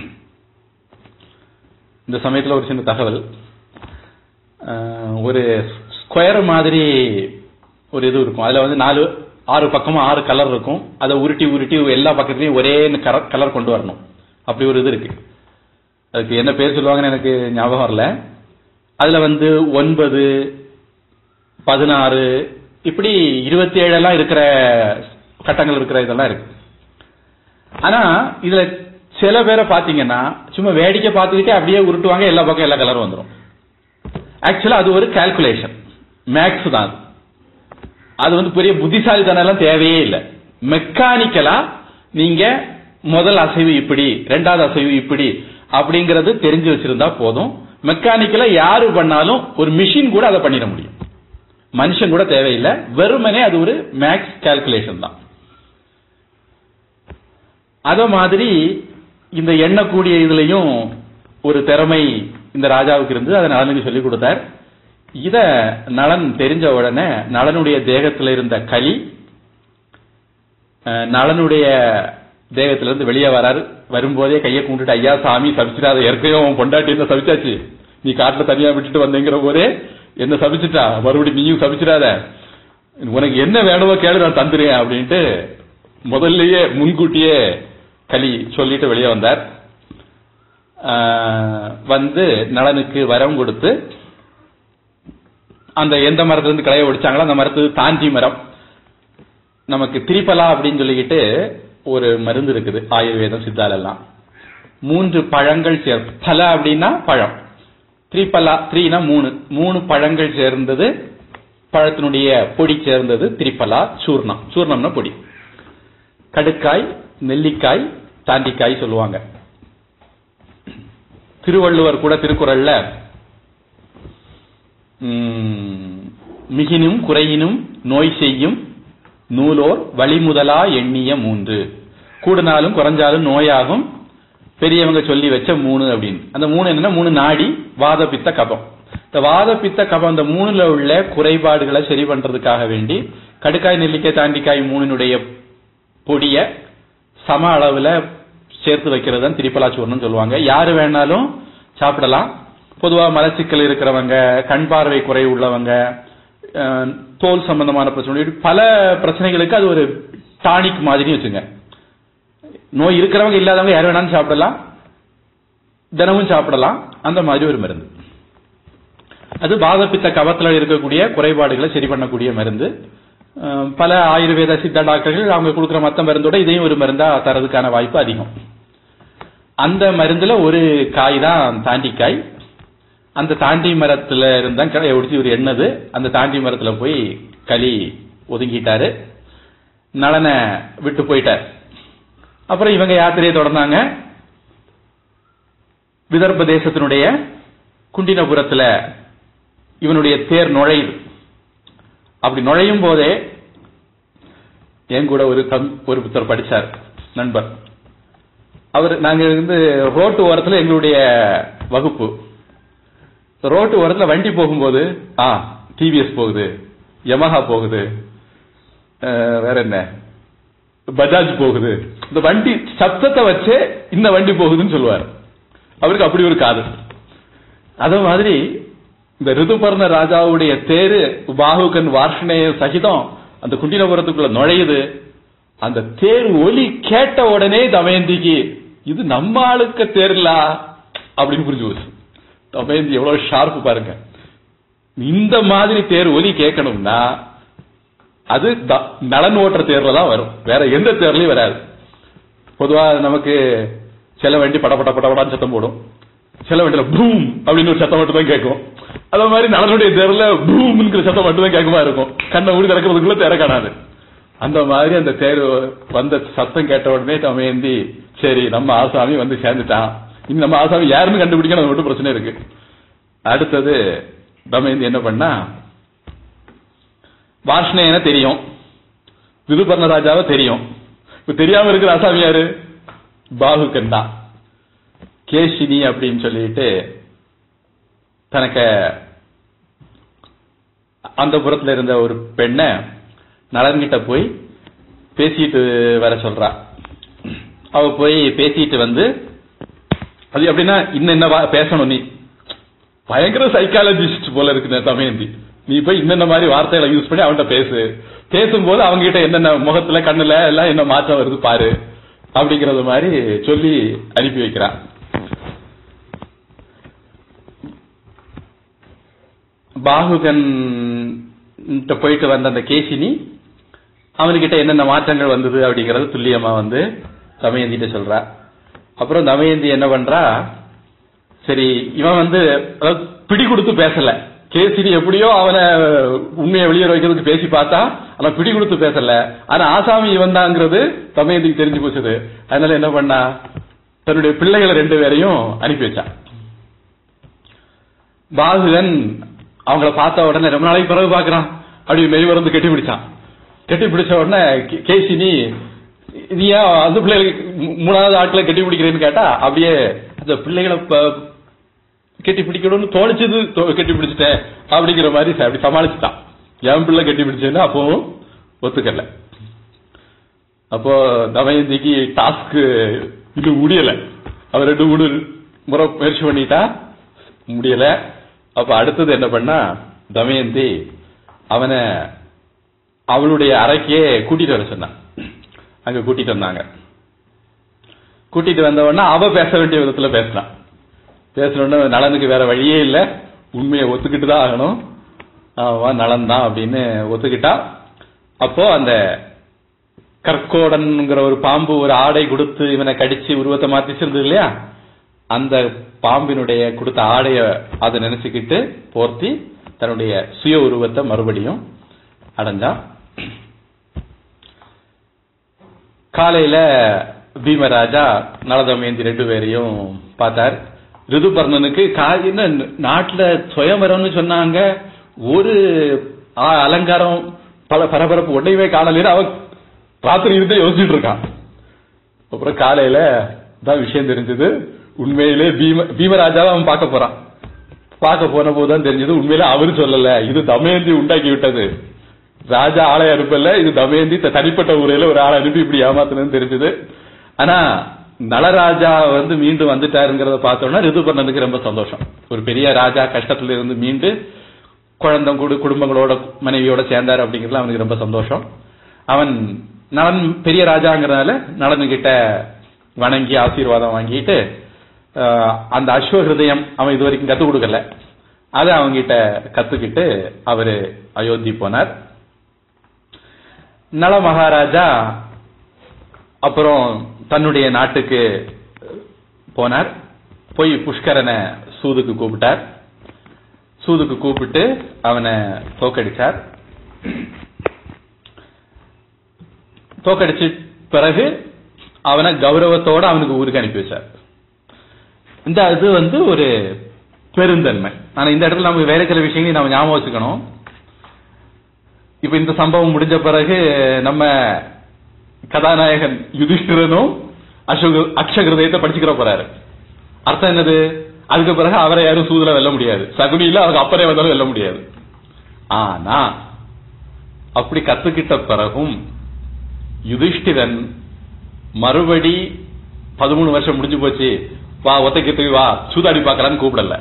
இந்த சமயத்துல ஒரு சின்ன தகவல் அஹ், ஒரு ஸ்கொயர் மாதிரி ஒரு இது இருக்கும் அதுல வந்து நாலு ஆறு பக்கமும் ஆறு கலர் இருக்கும் அதை உருட்டி உருட்டி எல்லா பக்கத்துலயும் ஒரே கலர் கொண்டு வரணும் அப்படி ஒரு இது இருக்கு அதுக்கு என்ன பேர் சொல்லுவாங்கன்னு எனக்கு ஞாபகம் வரல அதுல வந்து ஒன்பது பதினாறு இப்படி இருபத்தி ஏழு எல்லாம் இருக்கிற கட்டங்கள் இருக்கிற இதெல்லாம் இருக்கு ஆனா இதுல சில பேரை பாத்தீங்கன்னா சும்மா வேடிக்கை பார்த்துக்கிட்டே அப்படியே உருட்டுவாங்க எல்லா பக்கம் எல்லா கலரும் வந்துடும் ஆக்சுவலா அது ஒரு கால்குலேஷன் மேக்ஸ் தான் அது. அது வந்து பெரிய புத்திசாலித்தனம் எல்லாம் தேவையே இல்லை மெக்கானிக்கலா நீங்க முதல் அசைவு இப்படி ரெண்டாவது அசைவு இப்படி அப்படிங்கறது தெரிஞ்சு வச்சிருந்தா போதும் மெக்கானிக்கலா யாரு பண்ணாலும் ஒரு மிஷின் கூட அதை பண்ணிட முடியும் மனுஷன் கூட தேவையில்லை வெறுமனே அது ஒரு மேக்ஸ் கால்குலேஷன் தான் அத மாதிரி இந்த எண்ணக்கூடிய இதுலயும் ஒரு திறமை இந்த ராஜாவுக்கு இருந்து அதை நலனுக்கு சொல்லி கொடுத்தார் இத நலன் தெரிஞ்ச உடனே நலனுடைய தேகத்துல இருந்த களி அஹ், நலனுடைய தேகத்துல இருந்து வெளியே வராரு வரும்போதே கையை கும்பிட்டுட்டு ஐயா சாமி சபிச்சிடாத ஏற்கனவே உன் பொண்டாட்டி என்ன சபிச்சாச்சு நீ காட்டுல தனியா விட்டுட்டு வந்தேங்கிற போதே என்ன சபிச்சிட்டா மறுபடியும் நீயும் சபிச்சிடாத உனக்கு என்ன வேணுமோ கேளு நான் தந்துறேன் அப்படின்ட்டு முதல்லயே முன்கூட்டியே களி சொல்லிட்டு வெளியே வந்தார் ஆஹ், வந்து நலனுக்கு வரம் கொடுத்து அந்த எந்த மரத்துல இருந்து கிளைய ஒடிச்சாங்களோ அந்த மரத்து தாஞ்சி மரம் நமக்கு திரிபலா அப்படின்னு சொல்லிக்கிட்டு ஒரு மருந்து இருக்குது ஆயுர்வேதம் சித்தால எல்லாம் மூன்று பழங்கள் சேர் பல அப்படின்னா பழம் திரிபலா த்ரீனா மூணு மூணு பழங்கள் சேர்ந்தது பழத்தினுடைய பொடி சேர்ந்தது திரிபலா சூர்ணம் சூர்ணம்னா பொடி கடுக்காய் நெல்லிக்காய் தாண்டிக்காய் சொல்லுவாங்க திருவள்ளுவர் கூட திருக்குறள்ல ம், மிகினும் குறையினும் நோய் செய்யும் நூலோர் வழிமுதலா எண்ணிய மூன்று கூடுனாலும் குறைஞ்சாலும் நோயாகும் பெரியவங்க சொல்லி வச்ச மூணு அப்படின்னு அந்த மூணு என்னன்னா மூணு நாடி வாத பித்த கபம் இந்த வாத பித்த கபம் இந்த மூணுல உள்ள குறைபாடுகளை சரி பண்றதுக்காக வேண்டி கடுக்காய் நெல்லிக்காய் தாண்டிக்காய் மூணினுடைய பொடிய சம அளவுல சேர்த்து வைக்கிறது தான் திரிப்பலாச்சூர்ணம் சொல்லுவாங்க யாரு வேணாலும் சாப்பிடலாம் பொதுவா மலச்சிக்கல் இருக்கிறவங்க கண் பார்வை குறை உள்ளவங்க அஹ், தோல் சம்பந்தமான பிரச்சனை இப்படி பல பிரச்சனைகளுக்கு அது ஒரு டானிக் மாதிரி வச்சுங்க நோய் இருக்கிறவங்க இல்லாதவங்க யார் வேணாலும் சாப்பிடலாம் தினமும் சாப்பிடலாம் அந்த மாதிரி ஒரு மருந்து அது பாதப்பித்த கவத்துல இருக்கக்கூடிய குறைபாடுகளை சரி பண்ணக்கூடிய மருந்து அஹ், பல ஆயுர்வேத சித்தா டாக்டர்கள் அவங்க கொடுக்குற மத்த மருந்தோட இதையும் ஒரு மருந்தா தரதுக்கான வாய்ப்பு அதிகம் அந்த மருந்துல ஒரு காய் தான் தாண்டிக்காய் அந்த தாண்டி மரத்துல இருந்தா கடையை ஒடிச்சு ஒரு எண்ணது அந்த தாண்டி மரத்துல போய் களி ஒதுங்கிட்டாரு நலனை விட்டு போயிட்டார் அப்புறம் இவங்க யாத்திரையை தொடர்ந்தாங்க விதர்ப்ப தேசத்தினுடைய குண்டினபுரத்துல இவனுடைய தேர் நுழையுது அப்படி நுழையும் போதே என் கூட ஒரு தம் ஒரு புத்தர் படிச்சார் நண்பர் அவர் நாங்க வந்து ரோட்டு ஓரத்துல எங்களுடைய வகுப்பு ரோட்டு ஓரத்துல வண்டி போகும்போது ஆ டிவிஎஸ் போகுது யமஹா போகுது அஹ், வேற என்ன பஜாஜ் போகுது இந்த வண்டி சத்தத்தை வச்சே இந்த வண்டி போகுதுன்னு சொல்லுவார் அவருக்கு அப்படி ஒரு காது அதே மாதிரி இந்த ரிதுபர்ண ராஜாவுடைய தேரு பாகுகன் வார்ஷனேய சகிதம் அந்த குண்டினபுரத்துக்குள்ள நுழையுது அந்த தேர் ஒலி கேட்ட உடனே தமயந்திக்கு இது நம்ம ஆளுக்க தேர்லா அப்படின்னு புரிஞ்சு போச்சு தமயந்தி எவ்வளவு ஷார்ப்பு பாருங்க இந்த மாதிரி தேர் ஒலி கேட்கணும்னா அது த- நலன் ஓட்டுற தேர்ல தான் வரும் வேற எந்த தேர்லயும் வராது பொதுவா நமக்கு சில வண்டி பட பட பட படான்னு சத்தம் போடும் சில வண்டியில பூம் அப்படின்னு ஒரு சத்தம் மட்டும் தான் கேட்கும் அதே மாதிரி நலனுடைய தேர்ல பூம்ங்கிற சத்தம் மட்டும் தான் கேட்குமா இருக்கும் கண்ணை மூடி திறக்கிறதுக்குள்ள தேர காணாது அந்த மாதிரி அந்த தேர் வந்த சத்தம் கேட்ட உடனே தமயந்தி சரி நம்ம ஆசாமி வந்து சேர்ந்துட்டான் இனி நம்ம ஆசாமி யாருன்னு கண்டுபிடிக்கணும் அது மட்டும் பிரச்சனை இருக்கு அடுத்தது தமயந்தி என்ன பண்ணா வாஷ்ணேயனை தெரியும் விதுபர்ண ராஜாவை தெரியும் இப்ப தெரியாம இருக்கிற ஆசாமி யாரு பாகுக்கன் தான் கேஷினி அப்படின்னு சொல்லிட்டு தனக்கு அந்த புறத்துல இருந்த ஒரு பெண்ணை நலன்கிட்ட போய் பேசிட்டு வர சொல்றா அவ போய் பேசிட்டு வந்து அது எப்படின்னா இன்னும் என்ன வா- பேசணும் நீ பயங்கர சைக்காலஜிஸ்ட் போல இருக்கு இந்த தமயந்தி நீ போய் இன்னென்ன மாதிரி வார்த்தைகளை யூஸ் பண்ணி அவன்கிட்ட பேசு பேசும்போது அவங்க கிட்ட என்னென்ன முகத்துல கண்ணுல எல்லாம் என்ன மாற்றம் வருது பாரு அப்படிங்கறது மாதிரி சொல்லி அனுப்பி வைக்கிறான் பாகுகன் ட்ட போயிட்டு வந்த அந்த கேசினி அவனுக்கிட்ட என்னென்ன மாற்றங்கள் வந்தது அப்படிங்கறது துல்லியமா வந்து தமயந்திட்ட சொல்றா அப்புறம் தமயந்தி என்ன பண்றா சரி இவன் வந்து அதாவது பிடி கொடுத்து பேசல கேசிரி எப்படியோ அவனை உண்மையை வெளியே வைக்கிறதுக்கு பேசி பார்த்தா ஆனா பிடி கொடுத்து பேசல ஆனா ஆசாமி இவன் தாங்கிறது தமயந்திக்கு தெரிஞ்சு போச்சுது அதனால என்ன பண்ணா தன்னுடைய பிள்ளைகளை ரெண்டு பேரையும் அனுப்பி வச்சான் பாகுகன் அவங்கள பார்த்த உடனே ரொம்ப நாளைக்கு பிறகு பாக்குறான் அப்படி மெய் மருந்து கட்டி பிடிச்சான் கட்டி பிடிச்ச உடனே கே- கேசினி நீ ஏன் அந்த பிள்ளைகளுக்கு மூ- மூணாவது ஆட்களை கட்டி பிடிக்கிறேன்னு கேட்டா அப்படியே அந்த பிள்ளைகளை ப- கட்டி பிடிக்கணும்னு தோணிச்சது தோ- கட்டி பிடிச்சிட்டேன் அப்படிங்கிற மாதிரி ச- அப்படி சமாளிச்சுட்டான் என் பிள்ளை கட்டி பிடிச்சேன்னு அப்பவும் ஒத்துக்கல அப்போ தமயந்திக்கு டாஸ்க் இது முடியல அவர் ரெண்டு மூணு முறை முயற்சி பண்ணிட்டா முடியல அப்ப அடுத்தது என்ன பண்ணா தமயந்தி அவனை அவளுடைய அறைக்கே கூட்டிட்டு வர சொன்னான் அங்க கூட்டிட்டு வந்தாங்க கூட்டிட்டு வந்த உடனே அவ பேச வேண்டிய விதத்துல பேசினான் பேசணும்னு நலனுக்கு வேற வழியே இல்ல உண்மையை ஒத்துக்கிட்டு தான் ஆகணும் அவன் நலன் தான் அப்படின்னு ஒத்துக்கிட்டா அப்போ அந்த கற்கோடன்ங்கிற ஒரு பாம்பு ஒரு ஆடை கொடுத்து இவனை கடிச்சு உருவத்தை மாத்திச்சிருந்தது இல்லையா அந்த பாம்பினுடைய கொடுத்த ஆடைய அதை நினைச்சுக்கிட்டு போர்த்தி தன்னுடைய சுய உருவத்தை மறுபடியும் அடைஞ்சான் காலையில பீமராஜா நலதமயந்தி ரெண்டு பேரையும் பார்த்தார் ரிதுபர்ணனுக்கு கா- என்ன நாட்டுல சுயம்பரம்னு சொன்னாங்க ஒரு ஆ- அலங்காரம் பல பரபரப்பு ஒன்றையுமே காணலைன்னு அவன் ராத்திரி இருந்து யோசிச்சுட்டு இருக்கான் அப்புறம் காலையில தான் விஷயம் தெரிஞ்சது உண்மையிலே பீம பீமராஜாவை அவன் பார்க்க போறான் பார்க்க போன போதுதான் தெரிஞ்சது உண்மையில அவரு சொல்லல இது தமயந்தி உண்டாக்கி விட்டது ராஜா ஆளை அனுப்பல இது தமயந்தி த- தனிப்பட்ட முறையில ஒரு ஆளை அனுப்பி இப்படி ஏமாத்தணும்னு தெரிஞ்சது ஆனா நலராஜா வந்து மீண்டும் வந்துட்டாருங்கிறத பார்த்தோம்னா ரிதுபர்ணனுக்கு ரொம்ப சந்தோஷம் ஒரு பெரிய ராஜா கஷ்டத்துல இருந்து மீண்டு குழந்தை குடு குடும்பங்களோட மனைவியோட சேர்ந்தாரு அப்படிங்கறதுல அவனுக்கு ரொம்ப சந்தோஷம் அவன் நலன் பெரிய ராஜாங்கிறதுனால நலன் கிட்ட வணங்கி ஆசீர்வாதம் வாங்கிட்டு ஆஹ், அந்த அஸ்வ ஹிருதயம் அவன் இது வரைக்கும் கத்துக் கொடுக்கல அதை அவங்கிட்ட கத்துக்கிட்டு அவரு அயோத்தி போனார் நல மகாராஜா அப்புறம் தன்னுடைய நாட்டுக்கு போனார் போய் புஷ்கரனை சூதுக்கு கூப்பிட்டார் சூதுக்கு கூப்பிட்டு அவனை தோக்கடிச்சார் தோக்கடிச்ச பிறகு அவனை கௌரவத்தோட அவனுக்கு ஊருக்கு அனுப்பி வச்சார் இந்த இது வந்து ஒரு பெருந்தன்மை ஆனா இந்த இடத்துல நமக்கு வேற சில விஷயங்களையும் நம்ம ஞாபகம் வச்சுக்கணும் இப்ப இந்த சம்பவம் முடிஞ்ச பிறகு நம்ம கதாநாயகன் யுதிஷ்டிரனும் அசோக அக்ஷகிருதயத்தை படிச்சுக்கிற போறாரு அர்த்தம் என்னது அதுக்கு பிறகு அவரை யாரும் சூதுல வெல்ல முடியாது சகுனியில அவங்க அப்பரே வந்தாலும் வெல்ல முடியாது ஆனா அப்படி கத்துக்கிட்ட பிறகும் யுதிஷ்டிரன் மறுபடி பதிமூணு வருஷம் முடிஞ்சு போச்சு வா ஒத்தைக்கு வா சூதாடி பார்க்கலான்னு கூப்பிடல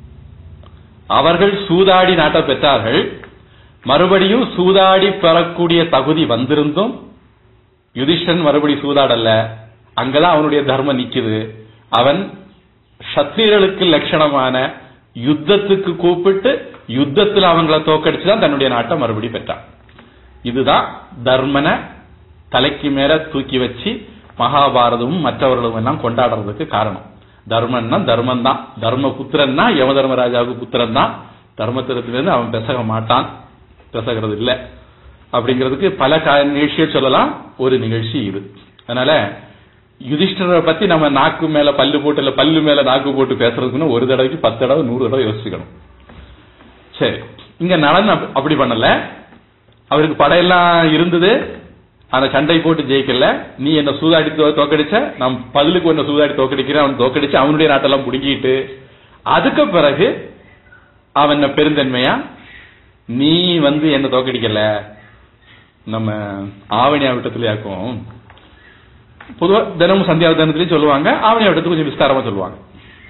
அவர்கள் சூதாடி நாட்டை பெற்றார்கள் மறுபடியும் சூதாடி பெறக்கூடிய தகுதி வந்திருந்தும் யுதிஷ்டன் மறுபடி சூதாடல்ல அங்கதான் அவனுடைய தர்மம் நிக்குது அவன் சத்திரியர்களுக்கு லட்சணமான யுத்தத்துக்கு கூப்பிட்டு யுத்தத்தில் அவங்கள தோக்கடிச்சுதான் தன்னுடைய நாட்டை மறுபடி பெற்றான் இதுதான் தர்மனை தலைக்கு மேல தூக்கி வச்சு மகாபாரதமும் மற்றவர்களும் எல்லாம் கொண்டாடுறதுக்கு காரணம் தர்மன்னா தர்மம் தான் தர்ம புத்திரன்னா யம தர்மராஜாவுக்கு புத்திரன் தான் தர்மத்திலிருந்து அவன் பெசக மாட்டான் பெசகிறது இல்ல அப்படிங்கிறதுக்கு பல கா- நிகழ்ச்சியை சொல்லலாம் ஒரு நிகழ்ச்சி இது அதனால யுதிஷ்டரை பத்தி நம்ம நாக்கு மேல பல்லு போட்டு இல்ல பல்லு மேல நாக்கு போட்டு பேசுறதுக்குன்னு ஒரு தடவைக்கு பத்து தடவை நூறு தடவை யோசிச்சுக்கணும் சரி இங்க நலன் அப்ப- அப்படி பண்ணல அவருக்கு படையெல்லாம் இருந்தது அந்த சண்டை போட்டு ஜெயிக்கல நீ என்ன சூதாடி தோ- தோக்கடிச்ச நான் பதிலுக்கு ஒன்ன சூதாடி தோக்கடிக்கிறேன் அவன் தோக்கடிச்சு அவனுடைய நாட்டெல்லாம் புடுங்கிட்டு அதுக்கு பிறகு அவன் பெருந்தன்மையா நீ வந்து என்ன தோக்கடிக்கல நம்ம ஆவணி ஆவட்டத்திலேயாக்கும் பொதுவா தினமும் சந்தியாவதனத்திலேயும் சொல்லுவாங்க ஆவணி ஆவட்டத்துக்கு கொஞ்சம் விஸ்தாரமா சொல்லுவாங்க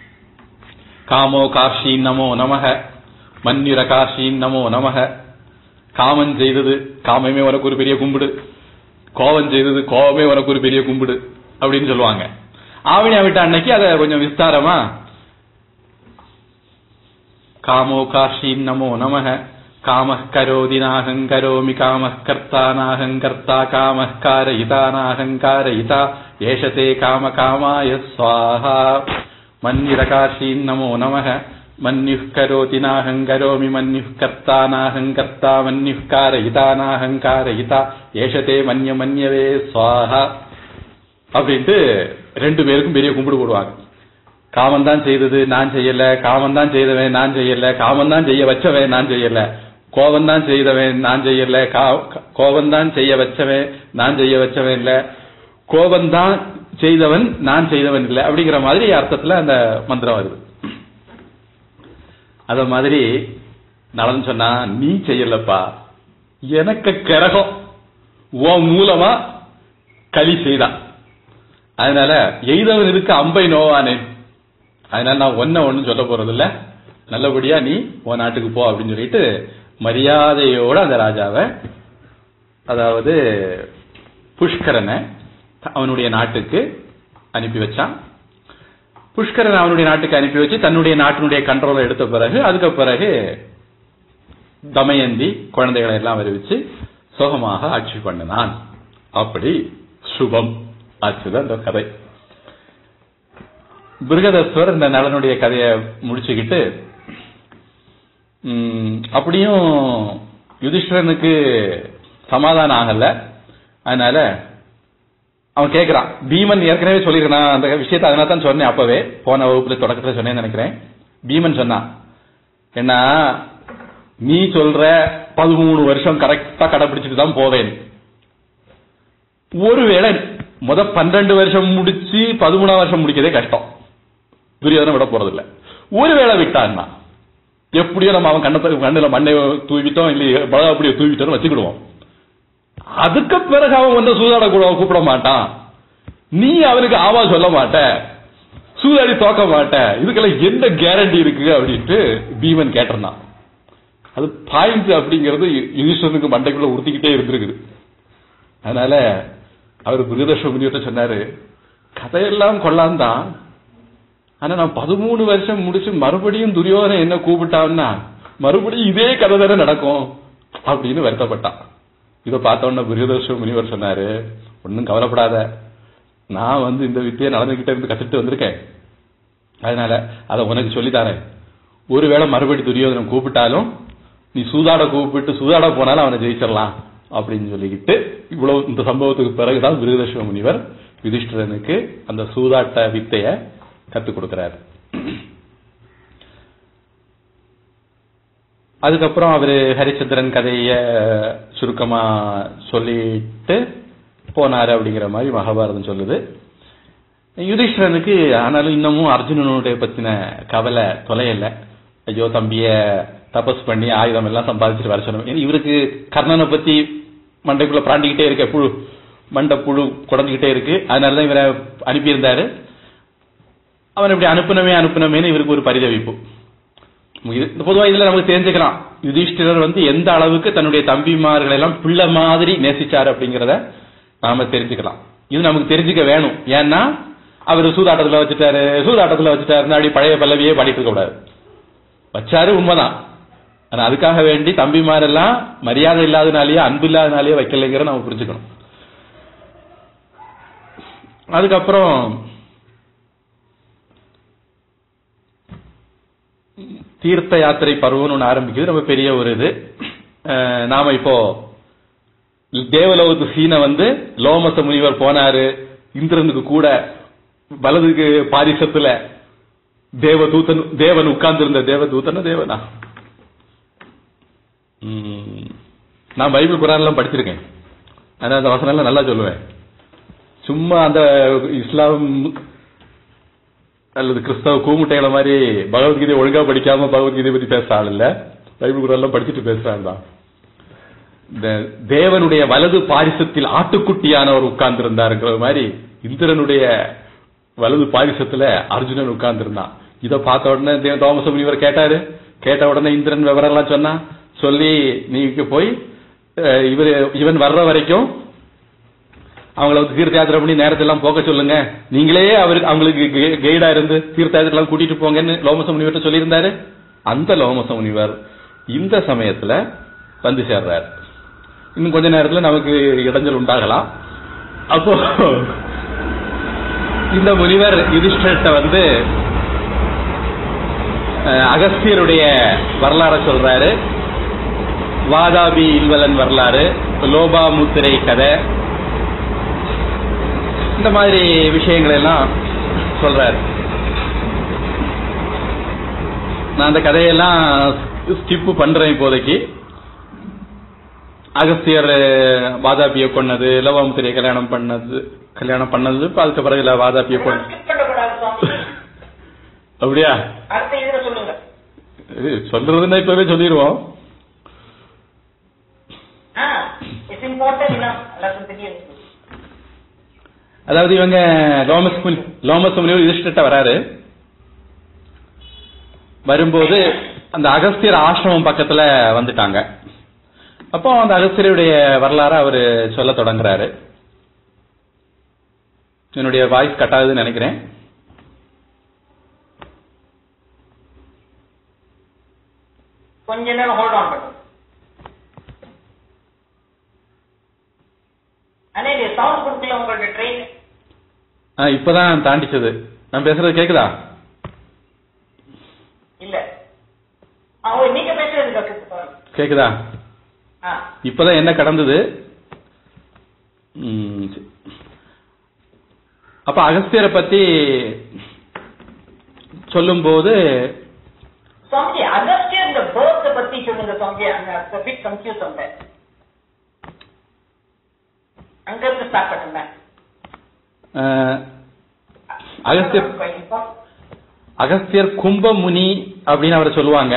காமோ காஷீன் நமோ நமக மன்னிர காஷீன் நமோ நமக காமன் செய்தது காமமே உனக்கு ஒரு பெரிய கும்பிடு கோபம் செய்தது கோபமே உனக்கு ஒரு பெரிய கும்பிடு அப்படின்னு சொல்லுவாங்க ஆவணி ஆவிட்ட அன்னைக்கு அதை கொஞ்சம் விஸ்தாரமா காமோ காஷீன் நமோ நமக காமः கரோதி நாகங்கரோமி காமः கர்த்தா நாகங்கர்த்தா காமः காரயிதா நாகங்காரயிதா ஏஷதே காம காமாய ஸ்வாஹா மன்னிரகாஷீன் நமோ நமः மன்யுः கரோதி நாகங்கரோமி மன்யுः கர்த்தா நாகங்கர்த்தா மன்யுः காரயிதா நாகங்காரயிதா ஏஷதே மன்ய மன்யவே ஸ்வாஹா அப்படின்ட்டு ரெண்டு பேருக்கும் பெரிய கும்பிடு போடுவாங்க காமன் தான் செய்தது நான் செய்யல காமன் தான் செய்தவன் நான் செய்யல காமன் தான் செய்ய வச்சவன் நான் செய்யல கோபம் தான் செய்தவன் நான் செய்யல கோபம் தான் செய்ய வச்சவன் நான் செய்ய வச்சவன் இல்ல கோபம் தான் செய்தவன் நான் செய்தவன் இல்ல அப்படிங்கிற மாதிரி அர்த்தத்துல அந்த மந்திரம் வருது அத மாதிரி நலன் சொன்னா நீ செய்யலப்பா எனக்கு கிரகம் உன் மூலமா களி செய்தான் அதனால எய்தவன் இருக்கு அம்பை நோவானேன் அதனால நான் ஒன்ன ஒண்ணும் சொல்ல போறது இல்ல நல்லபடியா நீ உன் நாட்டுக்கு போ அப்படின்னு சொல்லிட்டு மரியாதையோட அந்த ராஜாவை அதாவது புஷ்கரனை அவனுடைய நாட்டுக்கு அனுப்பி வச்சான் புஷ்கரன் அவனுடைய நாட்டுக்கு அனுப்பி வச்சு தன்னுடைய நாட்டினுடைய கண்ட்ரோலை எடுத்த பிறகு அதுக்கு பிறகு தமயந்தி குழந்தைகளை எல்லாம் வருவிச்சு சுகமாக ஆட்சி பண்ணினான் அப்படி சுபம் ஆச்சுதான் அந்த கதை பிருகதஸ்வர் இந்த நலனுடைய கதையை முடிச்சுக்கிட்டு ம், அப்படியும் யுதிஷ்டரனுக்கு சமாதானம் ஆகல அதனால அவன் கேக்குறான் பீமன் ஏற்கனவே சொல்லிருக்கான் அந்த விஷயத்தை அதனால தான் சொன்னேன் அப்பவே போன வகுப்புல தொடக்கத்துல சொன்னேன்னு நினைக்கிறேன் பீமன் சொன்னான் என்ன நீ சொல்ற பதிமூணு வருஷம் கரெக்டா கடைபிடிச்சிட்டு தான் போவேன் ஒருவேளை முத பன்னெண்டு வருஷம் முடிச்சு பதிமூணாம் வருஷம் முடிக்கிறதே கஷ்டம் துரியோதனை விட போறது இல்ல ஒருவேளை விட்டான்னா எப்படியோ நம்ம அவன் கண்ணத்தை கண்ணுல மண்ணை தூவிட்டோம் இல்லையே பலகாப்படியை தூவிட்டோம் வச்சுக்கிடுவோம் அதுக்கு பிறகு அவன் வந்து சூதாட கூட கூப்பிட மாட்டான் நீ அவனுக்கு ஆவா சொல்ல மாட்ட சூதாடி தோக்க மாட்ட இதுக்கெல்லாம் என்ன கேரண்டி இருக்கு அப்படின்ட்டு பீமன் கேட்டிருந்தான் அது பாயிண்ட் அப்படிங்கிறது யுதிஷ்டனுக்கு மண்டைக்குள்ள உறுத்திக்கிட்டே இருந்திருக்குது அதனால அவர் பிருகதர்ஷ முனிவர்கிட்ட சொன்னாரு கதையெல்லாம் கொள்ளான் தான் ஆனா நான் பதிமூணு வருஷம் முடிச்சு மறுபடியும் துரியோதனை என்ன கூப்பிட்டான்னா மறுபடியும் இதே கதை தானே நடக்கும் அப்படின்னு வருத்தப்பட்டான் இதை பார்த்த உடனே பிருகதர்ஷ முனிவர் சொன்னாரு ஒன்றும் கவலைப்படாத நான் வந்து இந்த வித்தியை நடந்துகிட்ட இருந்து கத்துட்டு வந்திருக்கேன் அதனால அதை உனக்கு சொல்லித்தாரேன் ஒருவேளை மறுபடி துரியோதனம் கூப்பிட்டாலும் நீ சூதாட கூப்பிட்டு சூதாட போனாலும் அவனை ஜெயிச்சிடலாம் அப்படின்னு சொல்லிக்கிட்டு இவ்வளவு இந்த சம்பவத்துக்கு பிறகுதான் விருதர்ஷ முனிவர் யுதிஷ்டிரனுக்கு அந்த சூதாட்ட வித்தைய கத்துக் கொடுக்கிறார் அதுக்கப்புறம் அவரு ஹரிச்சந்திரன் கதைய சுருக்கமா சொல்லிட்டு போனாரு அப்படிங்கிற மாதிரி மகாபாரதம் சொல்லுது யுதிஷ்டிரனுக்கு ஆனாலும் இன்னமும் அர்ஜுனனுடைய பத்தின கவலை தொலையல ஐயோ தம்பிய தபஸ் பண்ணி ஆயுதம் எல்லாம் சம்பாதிச்சுட்டு வர சொன்னோம் ஏன்னா இவருக்கு கர்ணனை பத்தி மண்டைக்குள்ள பிராண்டிக்கிட்டே இருக்க புழு மண்டை புழு குடஞ்சுக்கிட்டே இருக்கு அதனாலதான் இவரை அனுப்பியிருந்தாரு அவன் இப்படி அனுப்புனமே அனுப்புனமேன்னு இவருக்கு ஒரு பரிதவிப்பு இது- பொதுவா இதுல நமக்கு தெரிஞ்சுக்கலாம் யுதிஷ்டிரர் வந்து எந்த அளவுக்கு தன்னுடைய தம்பிமார்களை எல்லாம் பிள்ளை மாதிரி நேசிச்சாரு அப்படிங்கறத நாம தெரிஞ்சுக்கலாம் இது நமக்கு தெரிஞ்சுக்க வேணும் ஏன்னா அவர் சூதாட்டத்துல வச்சுட்டாரு சூதாட்டத்துல வச்சுட்டாருன்னா அப்படி பழைய பல்லவியே பாடிட்டு இருக்க கூடாது வச்சாரு உண்மைதான் ஆனா அதுக்காக வேண்டி தம்பிமாரெல்லாம் மரியாதை இல்லாதனாலேயே அன்பு இல்லாதனாலேயே வைக்கலைங்கிற நம்ம புரிஞ்சுக்கணும் அதுக்கப்புறம் தீர்த்த யாத்திரை பருவம்னு ஒண்ணு ஆரம்பிக்குது ரொம்ப பெரிய ஒரு இது அஹ் நாம இப்போ தேவலோகத்து சீனை வந்து லோமச முனிவர் போனாரு இந்திரனுக்கு கூட வலதுக்கு பாரிசத்துல தேவதூதன் தேவன் உட்கார்ந்திருந்த தேவதூதன தேவனா ம், நான் பைபிள் குரான் எல்லாம் படிச்சிருக்கேன் அதனால அந்த வசனம் எல்லாம் நல்லா சொல்லுவேன் சும்மா அந்த இஸ்லாம் அல்லது கிறிஸ்தவ கூமுட்டைகளை மாதிரி பகவத்கீதை ஒழுங்கா படிக்காம பகவத்கீதை பத்தி பேசுற ஆள் இல்ல பைபிள் குரான் எல்லாம் படிச்சுட்டு பேசுறாங்க தான் இந்த தேவனுடைய வலது பாரிசத்தில் ஆட்டுக்குட்டியானவர் உட்கார்ந்திருந்தாருங்கிற மாதிரி இந்திரனுடைய வலது பாரிசத்துல அர்ஜுனன் உட்கார்ந்திருந்தான் இத பார்த்த உடனே தேவ தோமச முனிவர் கேட்டாரு கேட்ட உடனே இந்திரன் விவரம் எல்லாம் சொன்னா சொல்லி நீங்க போய் அஹ், இவரு இவன் வர்ற வரைக்கும் அவங்கள வந்து தீர்த்த யாத்திரை பண்ணி நேரத்தெல்லாம் போக சொல்லுங்க நீங்களே அவருக்கு அவங்களுக்கு கை- கைடா இருந்து தீர்த்த யாத்திரைலாம் கூட்டிட்டு போங்கன்னு லோமச முனிவர்கிட்ட சொல்லியிருந்தாரு அந்த லோமச முனிவர் இந்த சமயத்துல வந்து சேர்றார் இன்னும் கொஞ்ச நேரத்துல நமக்கு இடைஞ்சல் உண்டாகலாம் அப்போ இந்த முனிவர் யுதிஷ்டர்கிட்ட வந்து அஹ், அகஸ்தியருடைய வரலாற சொல்றாரு வாதாபி இல்வலன் வரலாறு லோபாமுத்திரை கதை இந்த மாதிரி விஷயங்களை எல்லாம் சொல்றாரு நான் அந்த கதையெல்லாம் ஸ்கிப் பண்றேன் இப்போதைக்கு அகஸ்தியர் வாதாபியை கொன்னது லோபாமுத்திரையை கல்யாணம் பண்ணது கல்யாணம் பண்ணது இப்ப அதுக்கு பிறகு இல்ல வாதாபியை கொண்டு skip பண்ணக்கூடாது சுவாமி அப்படியா அடுத்த இதுல சொல்லுங்க இது சொல்றதுன்னா இப்பவே சொல்லிடுவோம் ஆ இட்ஸ் இம்பார்ட்டன்ட் இனம் எல்லாருக்கும் தெரியும் அதாவது இவங்க லோமஸ் முனி லோமஸ் முனிவர் யுதிஷ்டிட்ட வராரு வரும்போது அந்த அகஸ்தியர் ஆசிரமம் பக்கத்துல வந்துட்டாங்க அப்போ அந்த அகஸ்தியருடைய வரலாறு அவரு சொல்ல தொடங்குறாரு என்னுடைய வாய்ஸ் கட் ஆகுதுன்னு நினைக்கிறேன் கொஞ்ச நேரம் ஹோல்ட் ஆன் பண்ணுங்க அண்ணே இது சவுண்ட் கொடுக்கல உங்களோட ட்ரெயின் ஆ, இப்பதான் தாண்டிச்சது நான் பேசுறது கேக்குதா இல்ல ஆ ஓ நீங்க பேசுறது டாக்டர் சார் கேக்குதா ஆ இப்பதான் என்ன கடந்தது ம், சரி. அப்ப அகஸ்தியரை பத்தி சொல்லும்போது சுவாமிஜி அகஸ்டியர் இந்த பேர்த் பத்தி சொல்லுங்க சுவாமிஜி அங்க பிட் கன்ஃபியூஸ் வந்தேன் அங்க இருந்து ஸ்டார்ட் பண்ணுங்க அஹ், அகஸ்தியர் அகஸ்தியர் கும்பமுனி அப்படின்னு அவரை சொல்லுவாங்க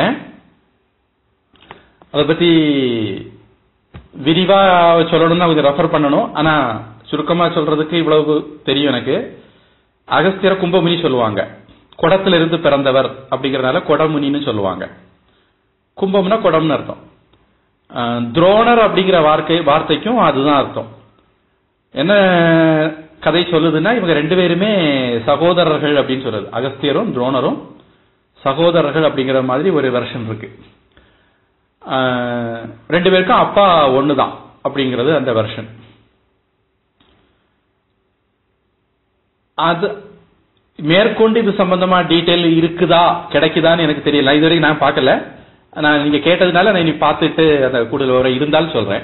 அதை பத்தி விரிவா சொல்லணும்னா கொஞ்சம் ரெஃபர் பண்ணணும் ஆனா சுருக்கமா சொல்றதுக்கு இவ்வளவு தெரியும் எனக்கு அகஸ்தியர கும்பமுனி சொல்லுவாங்க குடத்துல இருந்து பிறந்தவர் அப்படிங்கறதுனால கொடமுனின்னு சொல்லுவாங்க கும்பம்னா குடம்னு அர்த்தம் அஹ், துரோணர் அப்படிங்கிற வார்த்தை வார்த்தைக்கும் அதுதான் அர்த்தம் என்ன கதை சொல்லுதுன்னா இவங்க ரெண்டு பேருமே சகோதரர்கள் அப்படின்னு சொல்லுது அகஸ்தியரும் துரோணரும் சகோதரர்கள் அப்படிங்கிற மாதிரி ஒரு வெர்ஷன் இருக்கு ஆஹ் ரெண்டு பேருக்கும் அப்பா ஒண்ணுதான் அப்படிங்கிறது அந்த வெர்ஷன் அது மேற்கொண்டு இது சம்பந்தமா டீடைல் இருக்குதா கிடைக்குதான்னு எனக்கு தெரியல இது வரைக்கும் நான் பார்க்கல நான் நீங்க கேட்டதுனால நான் இனி பார்த்துட்டு அந்த கூடுதல் விவரம் இருந்தாலும் சொல்றேன்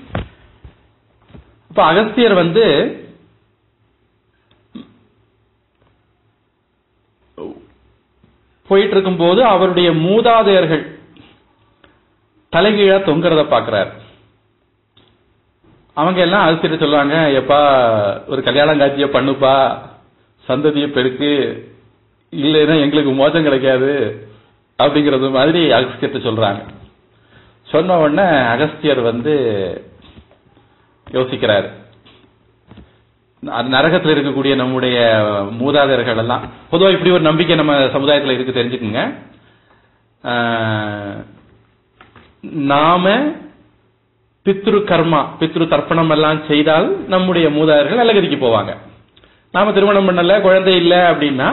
இப்ப அகஸ்தியர் வந்து போயிட்டு இருக்கும்போது அவருடைய மூதாதையர்கள் தலைகீழா தொங்குறத பாக்குறாரு அவங்க எல்லாம் அழுத்திட்டு சொல்லுவாங்க எப்பா ஒரு கல்யாணம் காட்சிய பண்ணுப்பா சந்ததியை பெருக்கு இல்லைன்னா எங்களுக்கு மோசம் கிடைக்காது அப்படிங்கறது மாதிரி அகஸ்தியர்ட்ட சொல்றாங்க சொன்ன உடனே அகஸ்தியர் வந்து யோசிக்கிறாரு அது நரகத்தில் இருக்கக்கூடிய நம்முடைய மூதாதையர்கள் எல்லாம் பொதுவா இப்படி ஒரு நம்பிக்கை நம்ம சமுதாயத்துல இருக்கு தெரிஞ்சுக்குங்க ஆஹ், நாம பித்ரு கர்மா பித்ரு தர்ப்பணம் எல்லாம் செய்தால் நம்முடைய மூதாதையர்கள் நல்ல கதிக்கு போவாங்க நாம திருமணம் பண்ணல குழந்தை இல்ல அப்படின்னா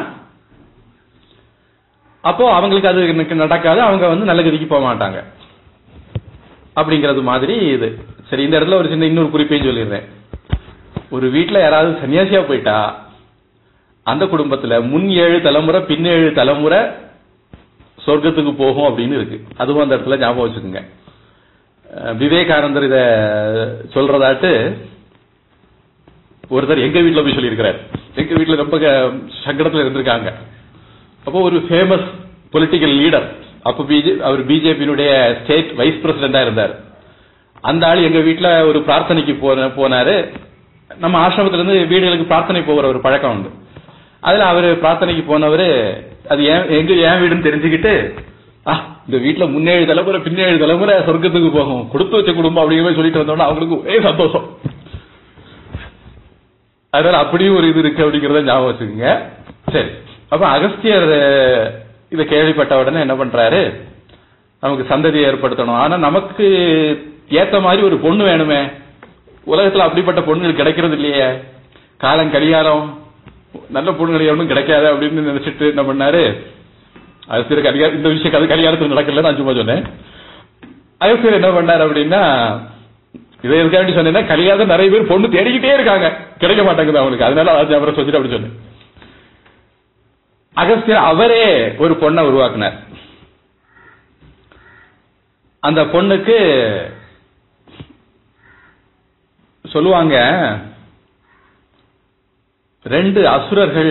அப்போ அவங்களுக்கு அது எனக்கு நடக்காது அவங்க வந்து நல்ல கதிக்கு போக மாட்டாங்க அப்படிங்கிறது மாதிரி இது சரி இந்த இடத்துல ஒரு சின்ன இன்னொரு குறிப்பையும் சொல்லிடுறேன் ஒரு வீட்ல யாராவது சன்னியாசியா போயிட்டா அந்த குடும்பத்துல முன் ஏழு தலைமுறை பின் ஏழு தலைமுறை சொர்க்கத்துக்கு போகும் அப்படின்னு இருக்கு அதுவும் அந்த இடத்துல ஞாபகம் வச்சுக்கோங்க அஹ் விவேகானந்தர் இத சொல்றதாட்டு ஒருத்தர் எங்க வீட்ல போய் சொல்லியிருக்கிறார் எங்க வீட்ல ரொம்ப க- சங்கடத்துல இருந்திருக்காங்க அப்போ ஒரு ஃபேமஸ் பொலிட்டிக்கல் லீடர் அப்ப பிஜே அவர் பிஜேபியினுடைய ஸ்டேட் வைஸ் பிரசிடண்டா இருந்தார் அந்த ஆள் எங்க வீட்ல ஒரு பிரார்த்தனைக்கு போன போனாரு நம்ம ஆசிரமத்துல இருந்து வீடுகளுக்கு பிரார்த்தனை போகிற ஒரு பழக்கம் உண்டு அதுல அவரு பிரார்த்தனைக்கு போனவரு அது ஏன் எங்க ஏன் வீடுன்னு தெரிஞ்சுக்கிட்டு ஆ இந்த வீட்ல முன்னேழு தலைமுறை பின்னேழு தலைமுறை சொர்க்கத்துக்கு போகும் கொடுத்து வச்ச குடும்பம் அப்படிங்கிற மாதிரி சொல்லிட்டு வந்தோம்னா அவங்களுக்கு ஒரே சந்தோஷம் அதனால அப்படியும் ஒரு இது இருக்கு அப்படிங்கறத ஞாபகம் வச்சுக்கோங்க சரி அப்ப அகஸ்தியர் அஹ், இத கேள்விப்பட்ட உடனே என்ன பண்றாரு நமக்கு சந்ததி ஏற்படுத்தணும் ஆனா நமக்கு ஏத்த மாதிரி ஒரு பொண்ணு வேணுமே உலகத்துல அப்படிப்பட்ட பொண்ணுகள் கிடைக்கிறது இல்லையே காலம் கடிகாரம் நல்ல பொண்ணுகள் எவனும் கிடைக்காது அப்படின்னு நினைச்சிட்டு என்ன பண்ணாரு அகஸ்தியர் கடிகாரம் இந்த விஷயம் கதை கடிகாரத்துக்கு நடக்கல நான் சும்மா சொன்னேன் அகஸ்தியர் என்ன பண்ணாரு அப்படின்னா இதை எதுக்காண்டி சொன்னேன்னா கலியாத நிறைய பேர் பொண்ணு தேடிக்கிட்டே இருக்காங்க கிடைக்க மாட்டேங்குது அவனுக்கு அதனால அதை அவரை சொல்லிட்டு அப்படி சொன்னேன் அகஸ்தியர் அவரே ஒரு பொண்ணை உருவாக்குனார் அந்த பொண்ணுக்கு சொல்லுவாங்க ரெண்டு அசுரர்கள்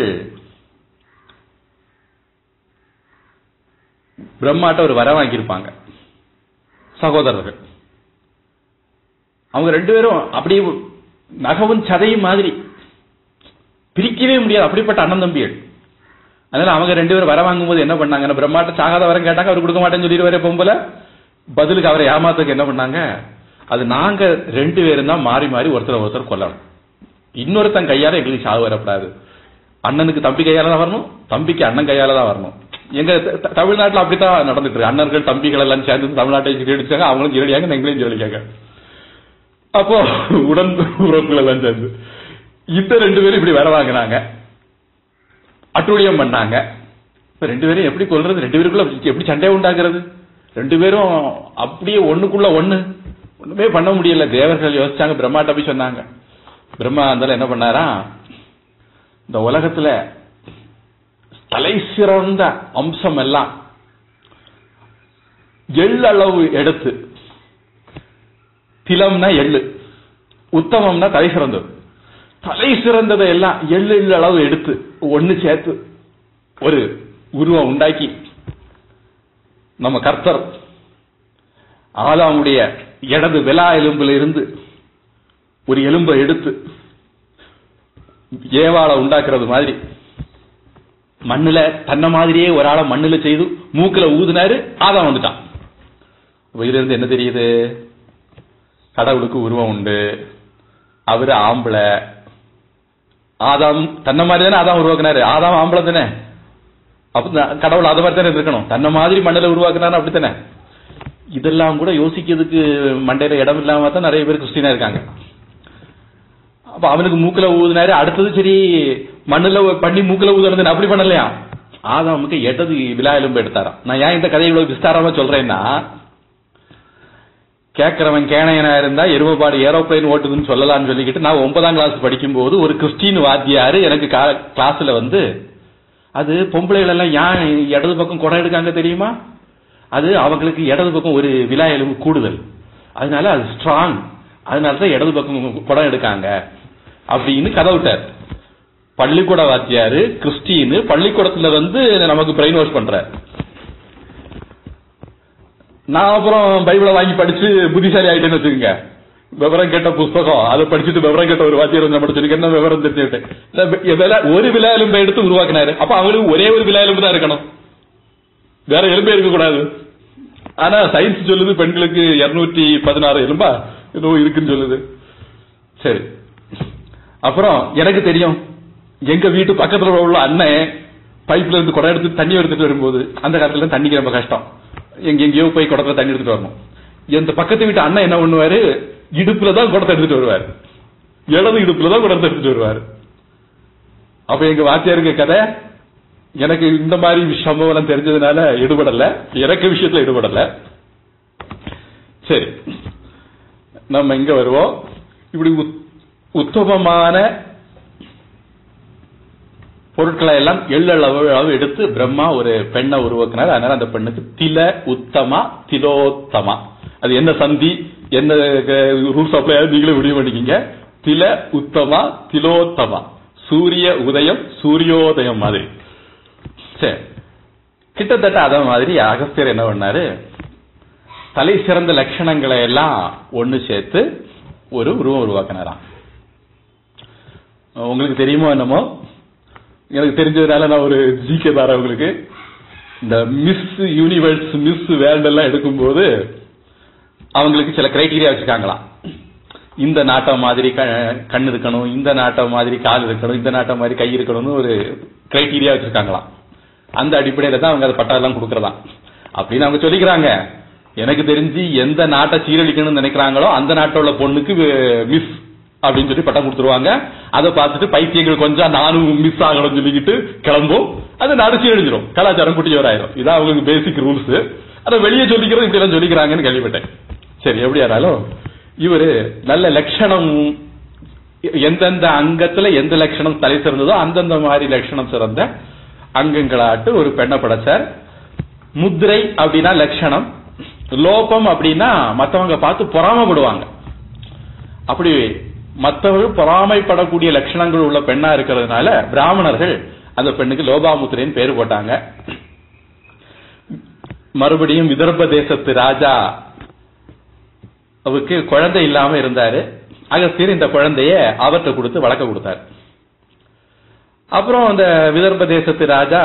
பிரம்மாட்ட ஒரு வர வாங்கியிருப்பாங்க சகோதரர்கள் அவங்க ரெண்டு பேரும் அப்படியே நகவும் சதையும் மாதிரி பிரிக்கவே முடியாது அப்படிப்பட்ட அண்ணன் தம்பிகள் அதனால அவங்க ரெண்டு பேரும் வர வாங்கும்போது என்ன பண்ணாங்கன்னா பிரம்மாட்ட சாகாத வரம் கேட்டாங்க அவர் கொடுக்க மாட்டேன்னு சொல்லிடுவாரு பொம்பல பதிலுக்கு அவரை ஏமாத்துக்கு என்ன பண்ணாங்க அது நாங்க ரெண்டு பேரும் தான் மாறி மாறி ஒருத்தர் ஒருத்தர் கொல்லணும் இன்னொருத்தன் கையால எங்களுக்கு சாவு வரக்கூடாது அண்ணனுக்கு தம்பி கையால தான் வரணும் தம்பிக்கு அண்ணன் கையால தான் வரணும் எங்க த- த- தமிழ்நாட்டுல அப்படித்தான் நடந்துட்டு இருக்கு அண்ணர்கள் தம்பிகள் எல்லாம் சேர்ந்து தமிழ்நாட்டை ஜீரடிச்சாங்க அவங்களும் ஜீரடியாங்க எங்களையும் ஜீரடிக்காங்க அப்போ உடன் உறவுகள் எல்லாம் சேர்ந்து இந்த ரெண்டு பேரும் இப்படி வர வாங்கினாங்க அட்டுழியம் பண்ணாங்க இப்ப ரெண்டு பேரும் எப்படி கொல்றது ரெண்டு பேருக்குள்ள எப்படி சண்டை உண்டாக்குறது ரெண்டு பேரும் அப்படியே ஒண்ணுக்குள்ள ஒண்ணு ஒண்ணுமே பண்ண முடியல தேவர்கள் யோசிச்சாங்க பிரம்மாட்ட போய் சொன்னாங்க பிரம்மா இருந்தாலும் என்ன பண்ணாரா இந்த உலகத்துல தலை சிறந்த அம்சம் எல்லாம் எள்ளளவு எடுத்து திலம்னா எள்ளு உத்தமம்னா தலை சிறந்தது தலை சிறந்ததை எல்லாம் எள்ளு எள்ளு அளவு எடுத்து ஒண்ணு சேர்த்து ஒரு உருவம் உண்டாக்கி நம்ம கர்த்தர் ஆதாமுடைய இடது விலா எலும்புல இருந்து ஒரு எலும்பை எடுத்து ஏவாளை உண்டாக்குறது மாதிரி மண்ணுல தன்னை மாதிரியே ஒரு ஆளை மண்ணுல செய்து மூக்குல ஊதுனாரு ஆதாம் வந்துட்டான் அப்ப இதுல இருந்து என்ன தெரியுது கடவுளுக்கு உருவம் உண்டு அவரு ஆம்பளை ஆதாம் தன்னை மாதிரி தானே ஆதாம் உருவாக்குனாரு ஆதாம் ஆம்பளை தானே அப்ப ந- கடவுள் அது மாதிரி தானே இருக்கணும் தன்னை மாதிரி மண்ணில உருவாக்குனாரு அப்படித்தானே இதெல்லாம் கூட யோசிக்கிறதுக்கு மண்டையில இடம் இல்லாம தான் நிறைய பேர் கிறிஸ்டினா இருக்காங்க அப்ப அவனுக்கு மூக்குல ஊதுனாரு அடுத்தது சரி மண்ணுல பண்ணி மூக்குல ஊதுனது அப்படி பண்ணலையா ஆதாமுக்கு இடது விழா எலும்பு எடுத்தாராம் நான் ஏன் இந்த கதையை இவ்வளவு விஸ்தாரமா சொல்றேன்னா கேட்கறவன் கேணையனா இருந்தா எருமபாடு ஏரோப்ளேன் ஓட்டுதுன்னு சொல்லலாம்னு சொல்லிக்கிட்டு நான் ஒன்பதாம் கிளாஸ் படிக்கும்போது ஒரு கிறிஸ்டின் வாத்தியாரு எனக்கு கிளாஸ்ல வந்து அது பொம்பளைகள் எல்லாம் ஏன் இடது பக்கம் குடம் எடுக்காங்க தெரியுமா அது அவங்களுக்கு இடது பக்கம் ஒரு விழா எலும்பு கூடுதல் அதனால அது ஸ்ட்ராங் அதனால தான் இடது பக்கம் குடம் எடுக்காங்க அப்படின்னு கதை விட்டார் பள்ளிக்கூட வாத்தியாரு கிறிஸ்டின் பள்ளிக்கூடத்துல வந்து நமக்கு பிரெயின் வாஷ் பண்ற நான் அப்புறம் பைபிளை வாங்கி படிச்சு புத்திசாலி ஆயிட்டேன்னு வச்சுக்கோங்க விவரம் கேட்ட புஸ்தகம் அதை படிச்சுட்டு விவரம் கேட்ட ஒரு வாத்தியார் வந்து படிச்சிருக்கேன் என்ன விவரம் தெரிஞ்சுக்கிட்டேன் இல்ல, வில- ஒரு விழா எலும்பை எடுத்து உருவாக்கினாரு அப்ப அவங்களுக்கு ஒரே ஒரு விழா எலும்பு தான் இருக்கணும் வேற எலும்பே இருக்கக்கூடாது ஆனா சயின்ஸ் சொல்லுது பெண்களுக்கு இருநூற்றி பதினாறு எலும்பா ஏதோ இருக்குன்னு சொல்லுது சரி அப்புறம் எனக்கு தெரியும் எங்க வீட்டு பக்கத்துல உள்ள அண்ணன் பைப்ல இருந்து குடம் எடுத்து தண்ணி எடுத்துட்டு வரும்போது அந்த காலத்துல தண்ணிக்கு ரொம்ப கஷ்டம் எங்க எங்கேயோ போய் குடத்துல தண்ணி எடுத்துட்டு வரணும் இந்த பக்கத்து வீட்டு அண்ணன் என்ன பண்ணுவாரு இடுப்புல தான் குடத்தை எடுத்துட்டு வருவாரு இடது இடுப்புல தான் குடத்தை எடுத்துட்டு வருவாரு அப்ப எங்க வாத்தியாருக்கு கதை எனக்கு இந்த மாதிரி சம்பவம் எல்லாம் தெரிஞ்சதுனால ஈடுபடல இறக்க விஷயத்துல ஈடுபடல சரி நம்ம இங்க வருவோம் இப்படி உத்- உத்தமமான பொருட்களை எல்லாம் எள்ளளவு அளவு எடுத்து பிரம்மா ஒரு பெண்ணை உருவாக்கினார் அதனால அந்த பெண்ணுக்கு தில உத்தமா திலோத்தமா அது என்ன சந்தி என்ன ரூல்ஸ் அப்ளை நீங்களே முடிவு பண்ணிக்கிங்க தில உத்தமா திலோத்தமா சூரிய உதயம் சூரியோதயம் மாதிரி சரி கிட்டத்தட்ட அத மாதிரி அகஸ்தியர் என்ன பண்ணாரு தலை சிறந்த லட்சணங்களை எல்லாம் ஒண்ணு சேர்த்து ஒரு உருவம் உருவாக்கினாராம் உங்களுக்கு தெரியுமோ என்னமோ எனக்கு தெரிஞ்சதுனால நான் ஒரு ஜிகே தரேன் உங்களுக்கு இந்த மிஸ் யூனிவர்ஸ் மிஸ் வேர்ல்ட் எல்லாம் எடுக்கும்போது அவங்களுக்கு சில கிரைட்டீரியா வச்சிருக்காங்களாம் இந்த நாட்டம் மாதிரி க- கண் இருக்கணும் இந்த நாட்டம் மாதிரி கால் இருக்கணும் இந்த நாட்டம் மாதிரி கை இருக்கணும்னு ஒரு கிரைட்டீரியா வச்சிருக்காங்களாம் அந்த அடிப்படையில தான் அவங்க அந்த பட்டாலாம் கொடுக்கறதாம் அப்படின்னு அவங்க சொல்லிக்கிறாங்க எனக்கு தெரிஞ்சு எந்த நாட்டை சீரழிக்கணும்னு நினைக்கிறாங்களோ அந்த நாட்டை உள்ள பொண்ணுக்கு மிஸ் அப்படின்னு சொல்லி பட்டம் கொடுத்துருவாங்க அதை பார்த்துட்டு பைத்தியங்கள் கொஞ்சம் நானும் மிஸ் ஆகணும்னு சொல்லிக்கிட்டு கிளம்பும் அது நாடு சீரழிஞ்சிரும் கலாச்சாரம் குட்டியவராயிரும் இதான் அவங்களுக்கு பேசிக் ரூல்ஸ் அதை வெளியே சொல்லிக்கிறோம் இப்படி எல்லாம் சொல்லிக்கிறாங்கன்னு கேள்விப்பட்டேன் சரி எப்படி ஆனாலும் இவரு நல்ல லட்சணம் எந்தெந்த அங்கத்துல எந்த லட்சணம் தலை சிறந்ததோ அந்தந்த மாதிரி லட்சணம் சிறந்த அங்கங்களாட்டு ஒரு பெண்ணை படைச்சார் முத்திரை அப்படின்னா லட்சணம் லோபம் அப்படின்னா மத்தவங்க பார்த்து பொறாமைப்படுவாங்க அப்படி மற்றவர்கள் பொறாமைப்படக்கூடிய லட்சணங்கள் உள்ள பெண்ணா இருக்கிறதுனால பிராமணர்கள் அந்த பெண்ணுக்கு லோபாமுத்திரைன்னு பேர் போட்டாங்க மறுபடியும் விதர்ப தேசத்து ராஜா அவருக்கு குழந்தை இல்லாம இருந்தாரு அகஸ்தியர் இந்த குழந்தைய அவர்கிட்ட கொடுத்து வளர்க்க கொடுத்தார் அப்புறம் அந்த விதர்ப தேசத்து ராஜா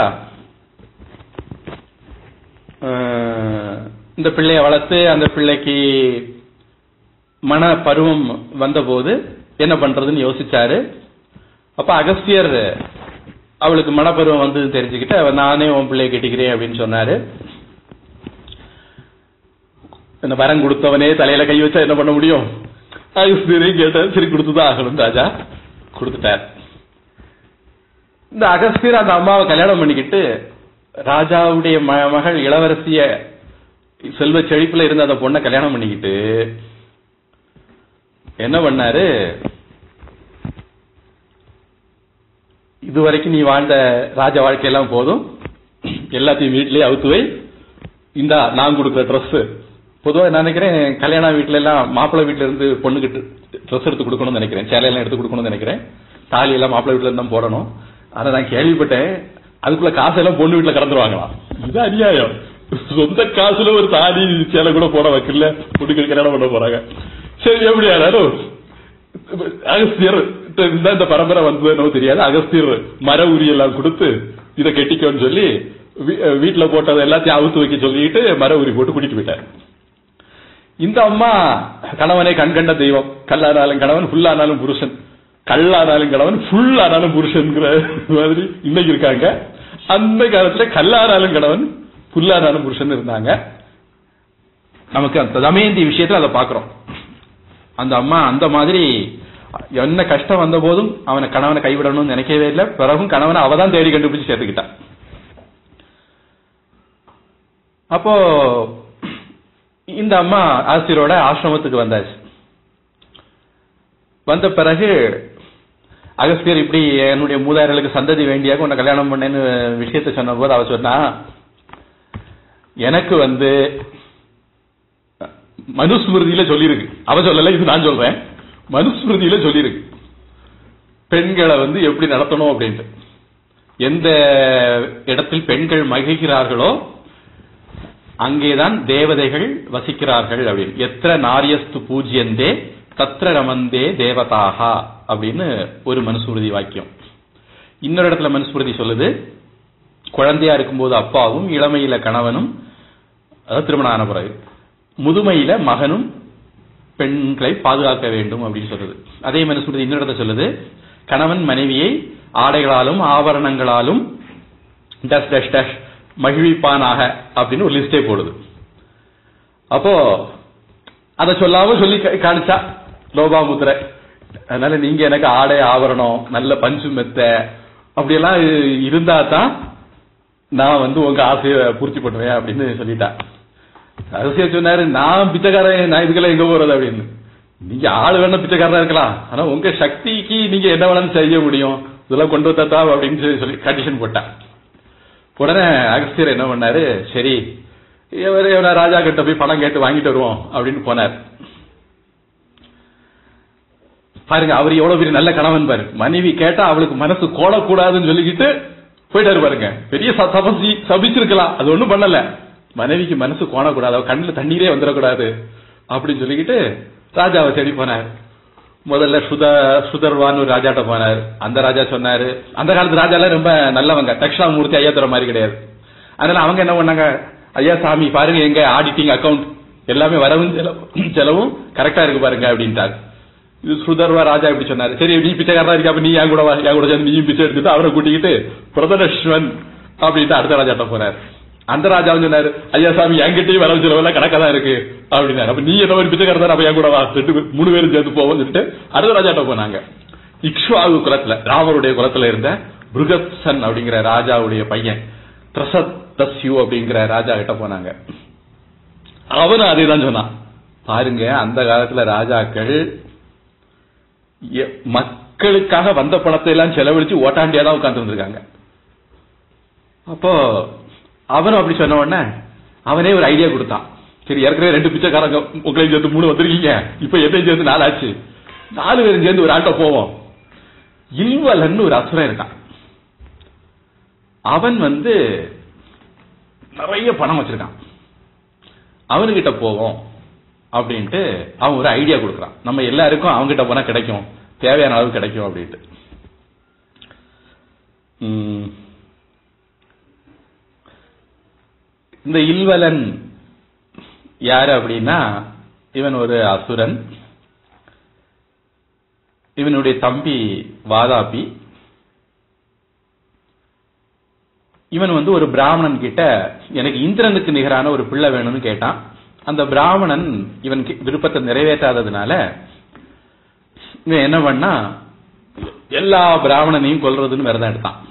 அஹ், இந்த பிள்ளைய வளர்த்து அந்த பிள்ளைக்கு மன பருவம் வந்தபோது என்ன பண்றதுன்னு யோசிச்சாரு அப்ப அகஸ்தியர் அவளுக்கு மனப்பருவம் வந்து தெரிஞ்சுக்கிட்டு அவ நானே உன் பிள்ளைய கட்டிக்கிறேன் அப்படின்னு சொன்னாரு இந்த வரம் கொடுத்தவனே தலையில கை வச்சா என்ன பண்ண முடியும் அகஸ்தியரையும் கேட்டார் சரி கொடுத்துதான் ஆகணும் ராஜா கொடுத்துட்டார் இந்த அகஸ்தியர் அந்த அம்மாவை கல்யாணம் பண்ணிக்கிட்டு ராஜாவுடைய ம- மகள் இளவரசிய செல்வ செழிப்புல இருந்த அந்த பொண்ணை கல்யாணம் பண்ணிக்கிட்டு என்ன பண்ணாரு இதுவரைக்கும் நீ வாழ்ந்த ராஜ வாழ்க்கையெல்லாம் போதும் எல்லாத்தையும் வீட்லயே அவுத்து வை இந்தா நான் கொடுக்குற ட்ரெஸ் பொதுவா நான் நினைக்கிறேன் கல்யாண வீட்ல எல்லாம் மாப்பிள்ளை வீட்ல இருந்து பொண்ணுக்கு ட்ரெஸ் எடுத்து கொடுக்கணும்னு நினைக்கிறேன் சேலையெல்லாம் எடுத்து கொடுக்கணும்னு நினைக்கிறேன் தாலி எல்லாம் மாப்பிள்ளை வீட்ல இருந்து தான் போடணும் ஆனா நான் கேள்விப்பட்டேன் அதுக்குள்ள காசெல்லாம் பொண்ணு வீட்டுல கடந்துருவாங்களாம் இது அநியாயம் சொந்த காசுல ஒரு தாலி சேலை கூட போட வைக்கல பொண்ணுக்கு கல்யாணம் பண்ண போறாங்க சரி எப்படி ஆனாலும் அகஸ்தியர் இந்த இந்த பரம்பரை வந்தது என்னவோ தெரியாது அகஸ்தியர் மர உரி எல்லாம் கொடுத்து இதை கெட்டிக்கோன்னு சொல்லி வீ- வீட்டுல போட்டதை எல்லாத்தையும் அவுத்து வைக்க சொல்லிட்டு மர உரி போட்டு கூட்டிட்டு போயிட்டார் இந்த அம்மா கணவனே கண் கண்ட தெய்வம் கல்லானாலும் கணவன் ஃபுல்லானாலும் புருஷன் கல்லானாலும் கணவன் ஃபுல்லானாலும் புருஷன்ங்கிற மாதிரி இன்னைக்கு இருக்காங்க அந்த காலத்துல கல்லானாலும் கணவன் புல்லானாலும் புருஷன் இருந்தாங்க நமக்கு அந்த தமயந்தி விஷயத்துல அதை பாக்குறோம் அந்த அம்மா அந்த மாதிரி என்ன கஷ்டம் வந்த போதும் அவனை கணவனை கைவிடணும்னு நினைக்கவே இல்லை பிறகும் கணவனை அவ தான் தேடி கண்டுபிடிச்சு சேர்த்துக்கிட்டான் அப்போ இந்த அம்மா ஆசிரியரோட ஆசிரமத்துக்கு வந்தாச்சு வந்த பிறகு அகஸ்தியர் இப்படி என்னுடைய மூதாதையர்களுக்கு சந்ததி வேண்டியாக உன்னை கல்யாணம் பண்ணேன்னு விஷயத்தை சொன்ன போது அவ சொன்னா எனக்கு வந்து மனுஸ்மிருதியில சொல்லியிருக்கு அவ சொல்லல இது நான் சொல்றேன் மனுஸ்மிருதியில சொல்லியிருக்கு பெண்களை வந்து எப்படி நடத்தணும் அப்படின்ட்டு எந்த இடத்தில் பெண்கள் மகிழ்கிறார்களோ அங்கேதான் தேவதைகள் வசிக்கிறார்கள் அப்படின்னு எத்திர நாரியஸ்து பூஜ்யந்தே தத்ர ரமந்தே தேவதாகா அப்படின்னு ஒரு மனுஸ்மிருதி வாக்கியம் இன்னொரு இடத்துல மனுஸ்மிருதி சொல்லுது குழந்தையா இருக்கும்போது அப்பாவும் இளமையில கணவனும் அதாவது திருமணம் ஆன பிறகு முதுமையில மகனும் பெண்களை பாதுகாக்க வேண்டும் அப்படின்னு சொல்லுது அதே மனுஸ்மிருதி இன்னொரு இடத்துல சொல்லுது கணவன் மனைவியை ஆடைகளாலும் ஆபரணங்களாலும் டஷ் டஷ் டஷ் மகிழ்விப்பானாக அப்படின்னு ஒரு லிஸ்டே போடுது அப்போ அதை சொல்லாம சொல்லி கா- காணிச்சா லோபாமுத்திரை அதனால நீங்க எனக்கு ஆடை ஆபரணம் நல்ல பஞ்சு மெத்த அப்படியெல்லாம் இ- இருந்தா தான் நான் வந்து உங்க ஆசையை பூர்த்தி பண்ணுவேன் அப்படின்னு சொல்லிட்டா அரசியல் சொன்னாரு நான் பிச்சைக்காரன் நான் இதுக்கெல்லாம் எங்க போறது அப்படின்னு நீங்க ஆளு வேணா பிச்சைக்காரனா இருக்கலாம் ஆனா உங்க சக்திக்கு நீங்க என்ன வேணாலும் செய்ய முடியும் இதெல்லாம் கொண்டு வந்தா அப்படின்னு சொல்லி- சொல்லி கண்டிஷன் போட்டேன் உடனே அகஸ்தியர் என்ன பண்ணாரு சரி இவர் இவனை ராஜா கிட்ட போய் பணம் கேட்டு வாங்கிட்டு வருவோம் அப்படின்னு போனார் பாருங்க அவர் எவ்வளவு பெரிய நல்ல கணவன் பாரு மனைவி கேட்டா அவளுக்கு மனசு கோலக்கூடாதுன்னு சொல்லிக்கிட்டு போயிட்டாரு பாருங்க பெரிய ச- சபசி சபிச்சிருக்கலாம் அது ஒண்ணும் பண்ணல மனைவிக்கு மனசு கோணக்கூடாது அவ கண்ணுல தண்ணீரே வந்துடக்கூடாது அப்படின்னு சொல்லிக்கிட்டு ராஜாவை தேடி போனார் முதல்ல சுத சுதர்வான்னு ஒரு ராஜாட்ட போனார் அந்த ராஜா சொன்னாரு அந்த காலத்து ராஜாலாம் ரொம்ப நல்லவங்க தட்சிணாமூர்த்தி ஐயாத்துற மாதிரி கிடையாது அதனால அவங்க என்ன பண்ணாங்க ஐயா சாமி பாருங்க எங்க ஆடிட்டிங் அக்கவுண்ட் எல்லாமே வரவும் செலவும் செலவும் கரெக்டா இருக்கு பாருங்க அப்படின்ட்டார் இது சுதர்வா ராஜா இப்படி சொன்னாரு சரி நீ பிச்சைக்காரனா இருக்க அப்ப நீ என் கூட வா என் கூட சேர்ந்து நீயும் பிச்சை எடுத்துட்டு அவரை கூட்டிக்கிட்டு பிரதரஸ்வன் அப்படின்ட்டு அடுத்த ராஜாட்ட போனார் அந்த ராஜாவும் சொன்னாரு ஐயா சாமி என்கிட்டயும் வரவு செலவெல்லாம் கணக்கா தான் இருக்கு அப்படின்னாரு அப்ப நீ என்ன மாதிரி பிச்சைக்காரன் அப்ப என் கூட வா ரெண்டு பேர் மூணு பேரும் சேர்ந்து போவோம் சொல்லிட்டு அடுத்த ராஜாட்ட போனாங்க இக்ஷ்வாகு குலத்துல ராமருடைய குலத்துல இருந்த புருகத்சன் அப்படிங்கிற ராஜாவுடைய பையன் திரசத்தஸ்யு அப்படிங்கிற ராஜா கிட்ட போனாங்க அவனும் அதே தான் சொன்னான் பாருங்க அந்த காலத்துல ராஜாக்கள் எ- மக்களுக்காக வந்த பணத்தை எல்லாம் செலவழிச்சு ஓட்டாண்டியா தான் உட்கார்ந்து வந்திருக்காங்க அப்போ அவனும் அப்படி சொன்ன உடனே அவனே ஒரு ஐடியா கொடுத்தான் சரி ஏற்கனவே ரெண்டு பிச்சைக்காரங்க உங்களையும் சேர்த்து மூணு வந்திருக்கீங்க இப்ப என்னையும் சேர்த்து நாலு ஆச்சு நாலு பேரும் சேர்ந்து ஒரு ஆட்டோ போவோம் இல்வலன்னு ஒரு அசுரன் இருக்கான் அவன் வந்து நிறைய பணம் வச்சிருக்கான் அவனுகிட்ட போவோம் அப்படின்ட்டு அவன் ஒரு ஐடியா கொடுக்குறான் நம்ம எல்லாருக்கும் அவன்கிட்ட போனா கிடைக்கும் தேவையான அளவு கிடைக்கும் அப்படின்ட்டு உம், இந்த இல்வலன் யாரு அப்படின்னா இவன் ஒரு அசுரன் இவனுடைய தம்பி வாதாபி இவன் வந்து ஒரு பிராமணன் கிட்ட எனக்கு இந்திரனுக்கு நிகரான ஒரு பிள்ளை வேணும்னு கேட்டான் அந்த பிராமணன் இவன் கி- விருப்பத்தை நிறைவேற்றாததுனால இவன் என்ன பண்ணா எல்லா பிராமணனையும் கொல்றதுன்னு விரதம் எடுத்தான்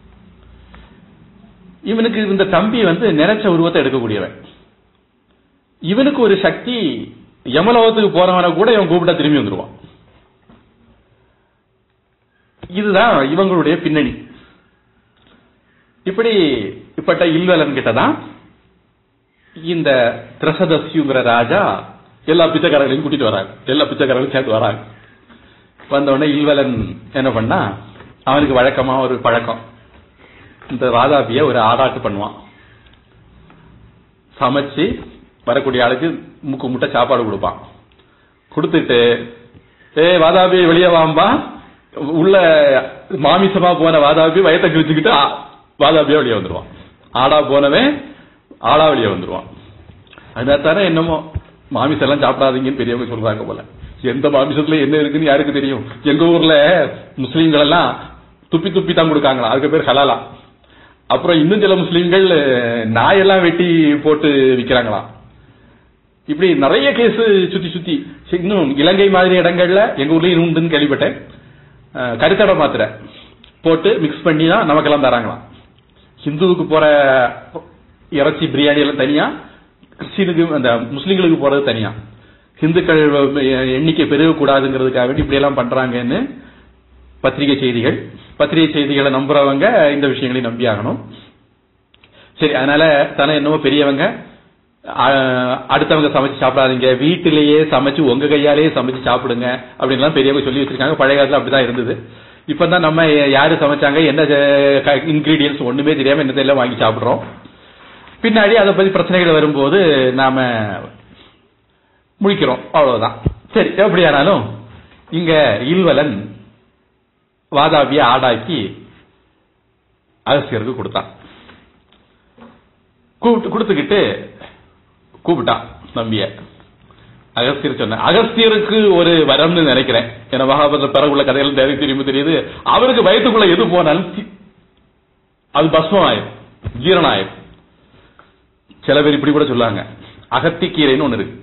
இவனுக்கு இந்த தம்பி வந்து நினைச்ச உருவத்தை எடுக்கக்கூடியவன் இவனுக்கு ஒரு சக்தி யமலோகத்துக்கு போறவனை கூட இவன் கூப்பிட்டா திரும்பி வந்துருவான் இதுதான் இவங்களுடைய பின்னணி இப்படி இப்பட்ட இல்வலன் கிட்டதான் இந்த திரசதஸ்யுங்கிற ராஜா எல்லா பிச்சைக்காரர்களையும் கூட்டிட்டு வராங்க எல்லா பிச்சைக்காரர்களும் சேர்த்து வராங்க வந்த உடனே இல்வலன் என்ன பண்ணா அவனுக்கு வழக்கமா ஒரு பழக்கம் இந்த வாதாபிய ஒரு ஆடாட்டு பண்ணுவான் சமைச்சு வரக்கூடிய ஆளுக்கு முக்கு முட்டை சாப்பாடு கொடுப்பான் கொடுத்துட்டு ஏய் வாதாபி வெளியே வாம்பா உள்ள மாமிசமா போன வாதாபி வயத்தை கிழிச்சுக்கிட்டு ஆ- வாதாபியா வெளியே வந்துருவான் ஆடா போனவன் ஆடா வெளியே வந்துருவான் அதனால தானே என்னமோ மாமிசம் எல்லாம் சாப்பிடாதீங்கன்னு பெரியவங்க சொல்றாங்க போல எந்த மாமிசத்துல என்ன இருக்குன்னு யாருக்கு தெரியும் எங்க ஊர்ல முஸ்லீம்கள் எல்லாம் துப்பி துப்பி தான் கொடுக்காங்களா அதுக்கு பேர் ஹலாலா அப்புறம் இன்னும் சில முஸ்லீம்கள் நாயெல்லாம் வெட்டி போட்டு விக்கிறாங்களாம் இப்படி நிறைய கேஸ் சுத்தி சுத்தி சரி, இன்னும் இலங்கை மாதிரி இடங்கள்ல எங்க ஊர்லயும் உண்டுன்னு கேள்விப்பட்டேன் அஹ், கருத்தடை மாத்திரை போட்டு மிக்ஸ் பண்ணி தான் நமக்கெல்லாம் தராங்களாம் ஹிந்துவுக்கு போற இறைச்சி பிரியாணி எல்லாம் தனியா கிறிஸ்டினுக்கு அந்த முஸ்லிம்களுக்கு போறது தனியா ஹிந்துக்கள் எண்ணிக்கை பெருகக்கூடாதுங்கிறதுக்காக வேண்டி இப்படி எல்லாம் பண்றாங்கன்னு பத்திரிகை செய்திகள் பத்திரிகை செய்திகளை நம்புறவங்க இந்த விஷயங்களையும் நம்பி ஆகணும் சரி அதனால தானே என்னமோ பெரியவங்க அஹ், அடுத்தவங்க சமைச்சு சாப்பிடாதீங்க வீட்டிலேயே சமைச்சு உங்க கையாலேயே சமைச்சு சாப்பிடுங்க அப்படின்லாம் பெரியவங்க சொல்லி வச்சிருக்காங்க பழைய காலத்துல அப்படிதான் இருந்தது இப்பதான் நம்ம யாரு சமைச்சாங்க என்ன இன்கிரீடியன்ஸ் ஒண்ணுமே தெரியாம என்னத்தை எல்லாம் வாங்கி சாப்பிடுறோம் பின்னாடி அதை பத்தி பிரச்சனைகள் வரும்போது நாம முழிக்கிறோம் அவ்வளவுதான் சரி எப்படியானாலும் இங்க இல்வலன் வாதாபிய ஆடாக்கி அகஸ்தியருக்கு கொடுத்தான் கூப்பிட்டு கொடுத்துக்கிட்டு கூப்பிட்டான் நம்பிய அகஸ்தியர் சொன்ன அகஸ்தியருக்கு ஒரு வரம்னு நினைக்கிறேன் ஏன்னா மகாபாரத பிறகுள்ள கதைகள் தெரியும் திரும்ப தெரியுது அவருக்கு வயிற்றுக்குள்ள எது போனாலும் தி- அது பஸ்மம் ஆயிரும் ஜீரணம் ஆயிரும் சில பேர் இப்படி கூட சொல்லுவாங்க அகத்தி கீரைன்னு ஒண்ணு இருக்கு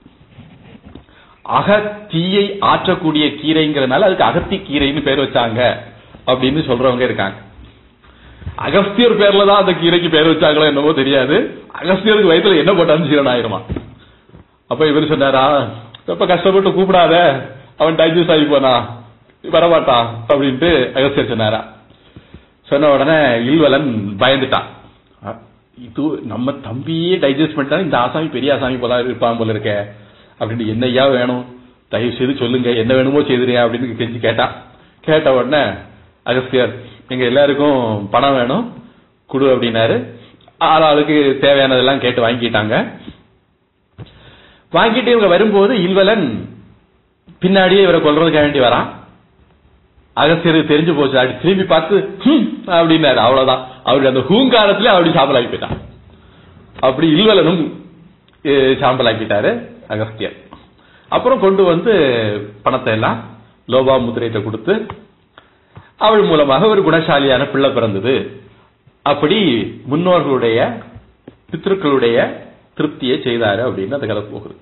அகத்தீயை ஆற்றக்கூடிய கீரைங்கிறனால அதுக்கு அகத்தி கீரைன்னு பேர் வச்சாங்க அப்படின்னு சொல்றவங்க இருக்காங்க அகஸ்தியர் பேர்ல தான் அந்த கீரைக்கு பேர் வச்சாங்களோ என்னவோ தெரியாது அகஸ்தியருக்கு வயித்துல என்ன போட்டாலும் ஜீரணம் ஆயிருமா அப்ப இவர் சொன்னாரா ரொம்ப கஷ்டப்பட்டு கூப்பிடாத அவன் டைஜஸ்ட் ஆகி போனா வரமாட்டான் அப்படின்ட்டு அகஸ்தியர் சொன்னாரா சொன்ன உடனே இல்வலன் பயந்துட்டான் அ, இது நம்ம தம்பியே டைஜஸ்ட் பண்ணிட்டா இந்த ஆசாமி பெரிய ஆசாமி போல இருப்பான் போல இருக்க அப்படின்னு என்ன ஐயா வேணும் தயவு செய்து சொல்லுங்க என்ன வேணுமோ செய்துறியா அப்படின்னு கெஞ்சி கேட்டான் கேட்ட உடனே அகஸ்தியர் எங்க எல்லாருக்கும் பணம் வேணும் குடு அப்படின்னாரு ஆள் ஆளுக்கு தேவையானதெல்லாம் கேட்டு வாங்கிட்டாங்க வாங்கிட்டு இவங்க வரும்போது இல்வலன் பின்னாடியே இவரை கொல்றதுக்காக வேண்டி வரான் அகஸ்தியருக்கு தெரிஞ்சு போச்சு அப்படி திரும்பி பார்த்து "ஹும்" அப்படின்னாரு அவ்வளவுதான் அவருடைய அந்த ஹூங்காரத்துல அப்படி சாம்பலாக்கி போயிட்டான் அப்படி இல்வலனும் எ, சாம்பலாக்கிட்டாரு அகஸ்தியர் அப்புறம் கொண்டு வந்து பணத்தை எல்லாம் லோபா முத்திரையிட்ட கொடுத்து அவள் மூலமாக ஒரு குணசாலியான பிள்ளை பிறந்தது அப்படி முன்னோர்களுடைய பித்ருக்களுடைய திருப்தியை செய்தாரு அப்படின்னு அந்த கதை போகுது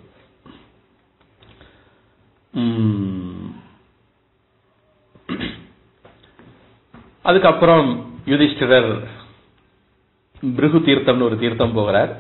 உம். அதுக்கப்புறம் யுதிஷ்டிரர் பிருகு தீர்த்தம்னு ஒரு தீர்த்தம் போகிறார்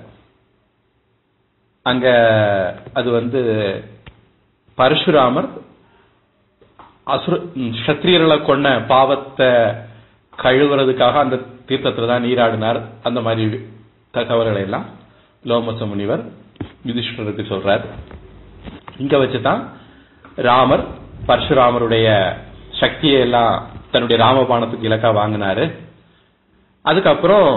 அங்க அது வந்து பரசுராமர் அசுர ம், சத்திரியர்களை கொன்ன பாவத்தை கழுவுறதுக்காக அந்த தீர்த்தத்துல தான் நீராடினார் அந்த மாதிரி தகவல்களை எல்லாம் லோமச முனிவர் யுதிஷ்டருக்கு சொல்றார் இங்க வச்சுதான் ராமர் பரசுராமருடைய சக்தியை எல்லாம் தன்னுடைய ராமபாணத்துக்கு இலக்கா வாங்கினாரு அதுக்கப்புறம்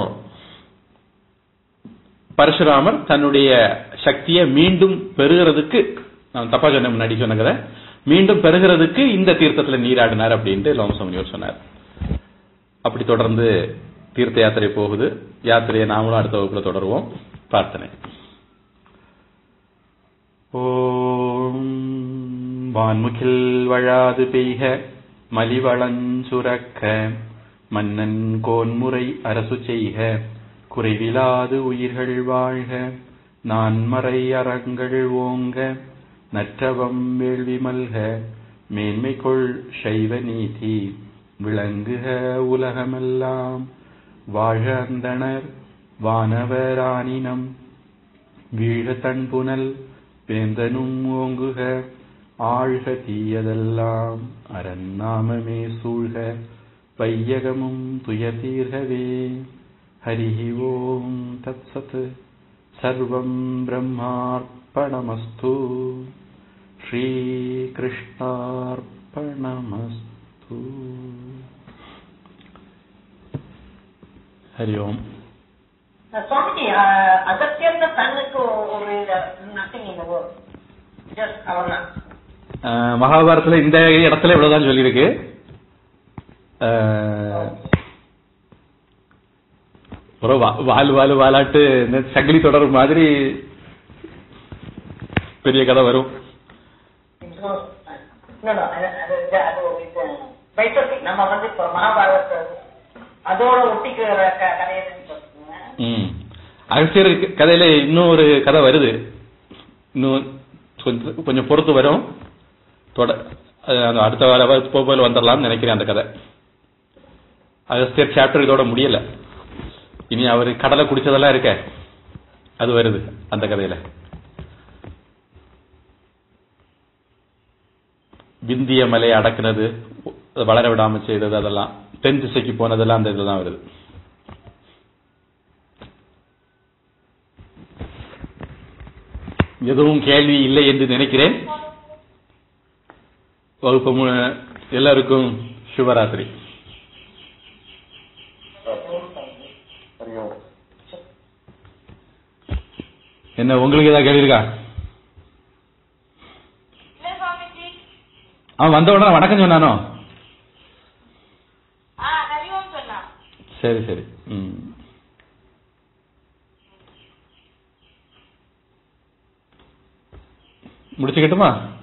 பரசுராமர் தன்னுடைய சக்தியை மீண்டும் பெறுகிறதுக்கு நான் தப்பா சொன்ன முன்னாடி சொன்ன கதை மீண்டும் பெறுகிறதுக்கு இந்த தீர்த்தத்துல நீராடினார் அப்படின்ட்டு லோமசமுனிவர் சொன்னார் அப்படி தொடர்ந்து தீர்த்த யாத்திரை போகுது யாத்திரையை நாமளும் அடுத்த வகுப்புல தொடருவோம் பிரார்த்தனை ஓம் வான்முகில் வழாது பெய்க மலிவளஞ்சுரக்க மன்னன் கோன்முறை அரசு செய்க குறைவிலாது உயிர்கள் வாழ்க நான்மறை அறங்கள் ஓங்க நற்றவம் வேள்வி மல்க மேன்மைக்குள் சைவ நீதி விளங்குக உலகமெல்லாம் வாழ அந்தணர் வானவரானினம் வீழ தன்புனல் வேந்தனும் ஓங்குக ஆழ்க தீயதெல்லாம் அரண்நாமமே சூழ்க வையகமும் துயதீர்கவே ஹரிஹி ஓம் தத்சத் சர்வம் பிரம்மார்ப்பணமஸ்து ஸ்ரீகிருஷ்ணார்ப்பணமஸ்து ஹரி ஓம் Uh, Swamiji, uh, அகத்தியர்ன தன்னுக்கு ஒரு நத்திங் இந்த வேர்ட் ஜஸ்ட் அவ்வளவுதான் அஹ் மகாபாரதத்துல இந்த இடத்துல இவ்வளவுதான் சொல்லியிருக்கு அஹ் ஒரு வா- வால் வால் வாலாட்டு இந்த சங்கிலி தொடர் மாதிரி பெரிய கதை வரும் No, no, அது அது இது- அது இது பைசோபிக் நம்ம வந்து இப்போ மகாபாரத அதோட ஒட்டிக்கிற க- கதையை சொல்லுங்க ம் அகஸ்தியர் கதையில இன்னும் ஒரு கதை வருது இன்னும் கொஞ்சம் கொஞ்சம் பொறுத்து வரும் தொட அது அந்த அடுத்த வார போல வந்துடலாம்னு நினைக்கிறேன் அந்த கதை அகஸ்தியர் சாப்டர் இதோட முடியல இனி அவர் கடலை குடிச்சதெல்லாம் இருக்க அது வருது அந்த கதையில விந்திய மலையை அடக்குனது வளர விடாம செய்தது அதெல்லாம் தென் திசைக்கு போனதெல்லாம் அந்த இதுல தான் வருது எதுவும் கேள்வி இல்லை என்று நினைக்கிறேன் வகுப்பு மு- எல்லாருக்கும் சுபராத்திரி என்ன உங்களுக்கு ஏதாவது கேள்வி இருக்கா இல்ல சுவாமிஜி அவன் வந்த உடனே வணக்கம் சொன்னானோ ஆ ஹரிஓம் சொன்னா சரி சரி ம் முடிச்சுக்கட்டுமா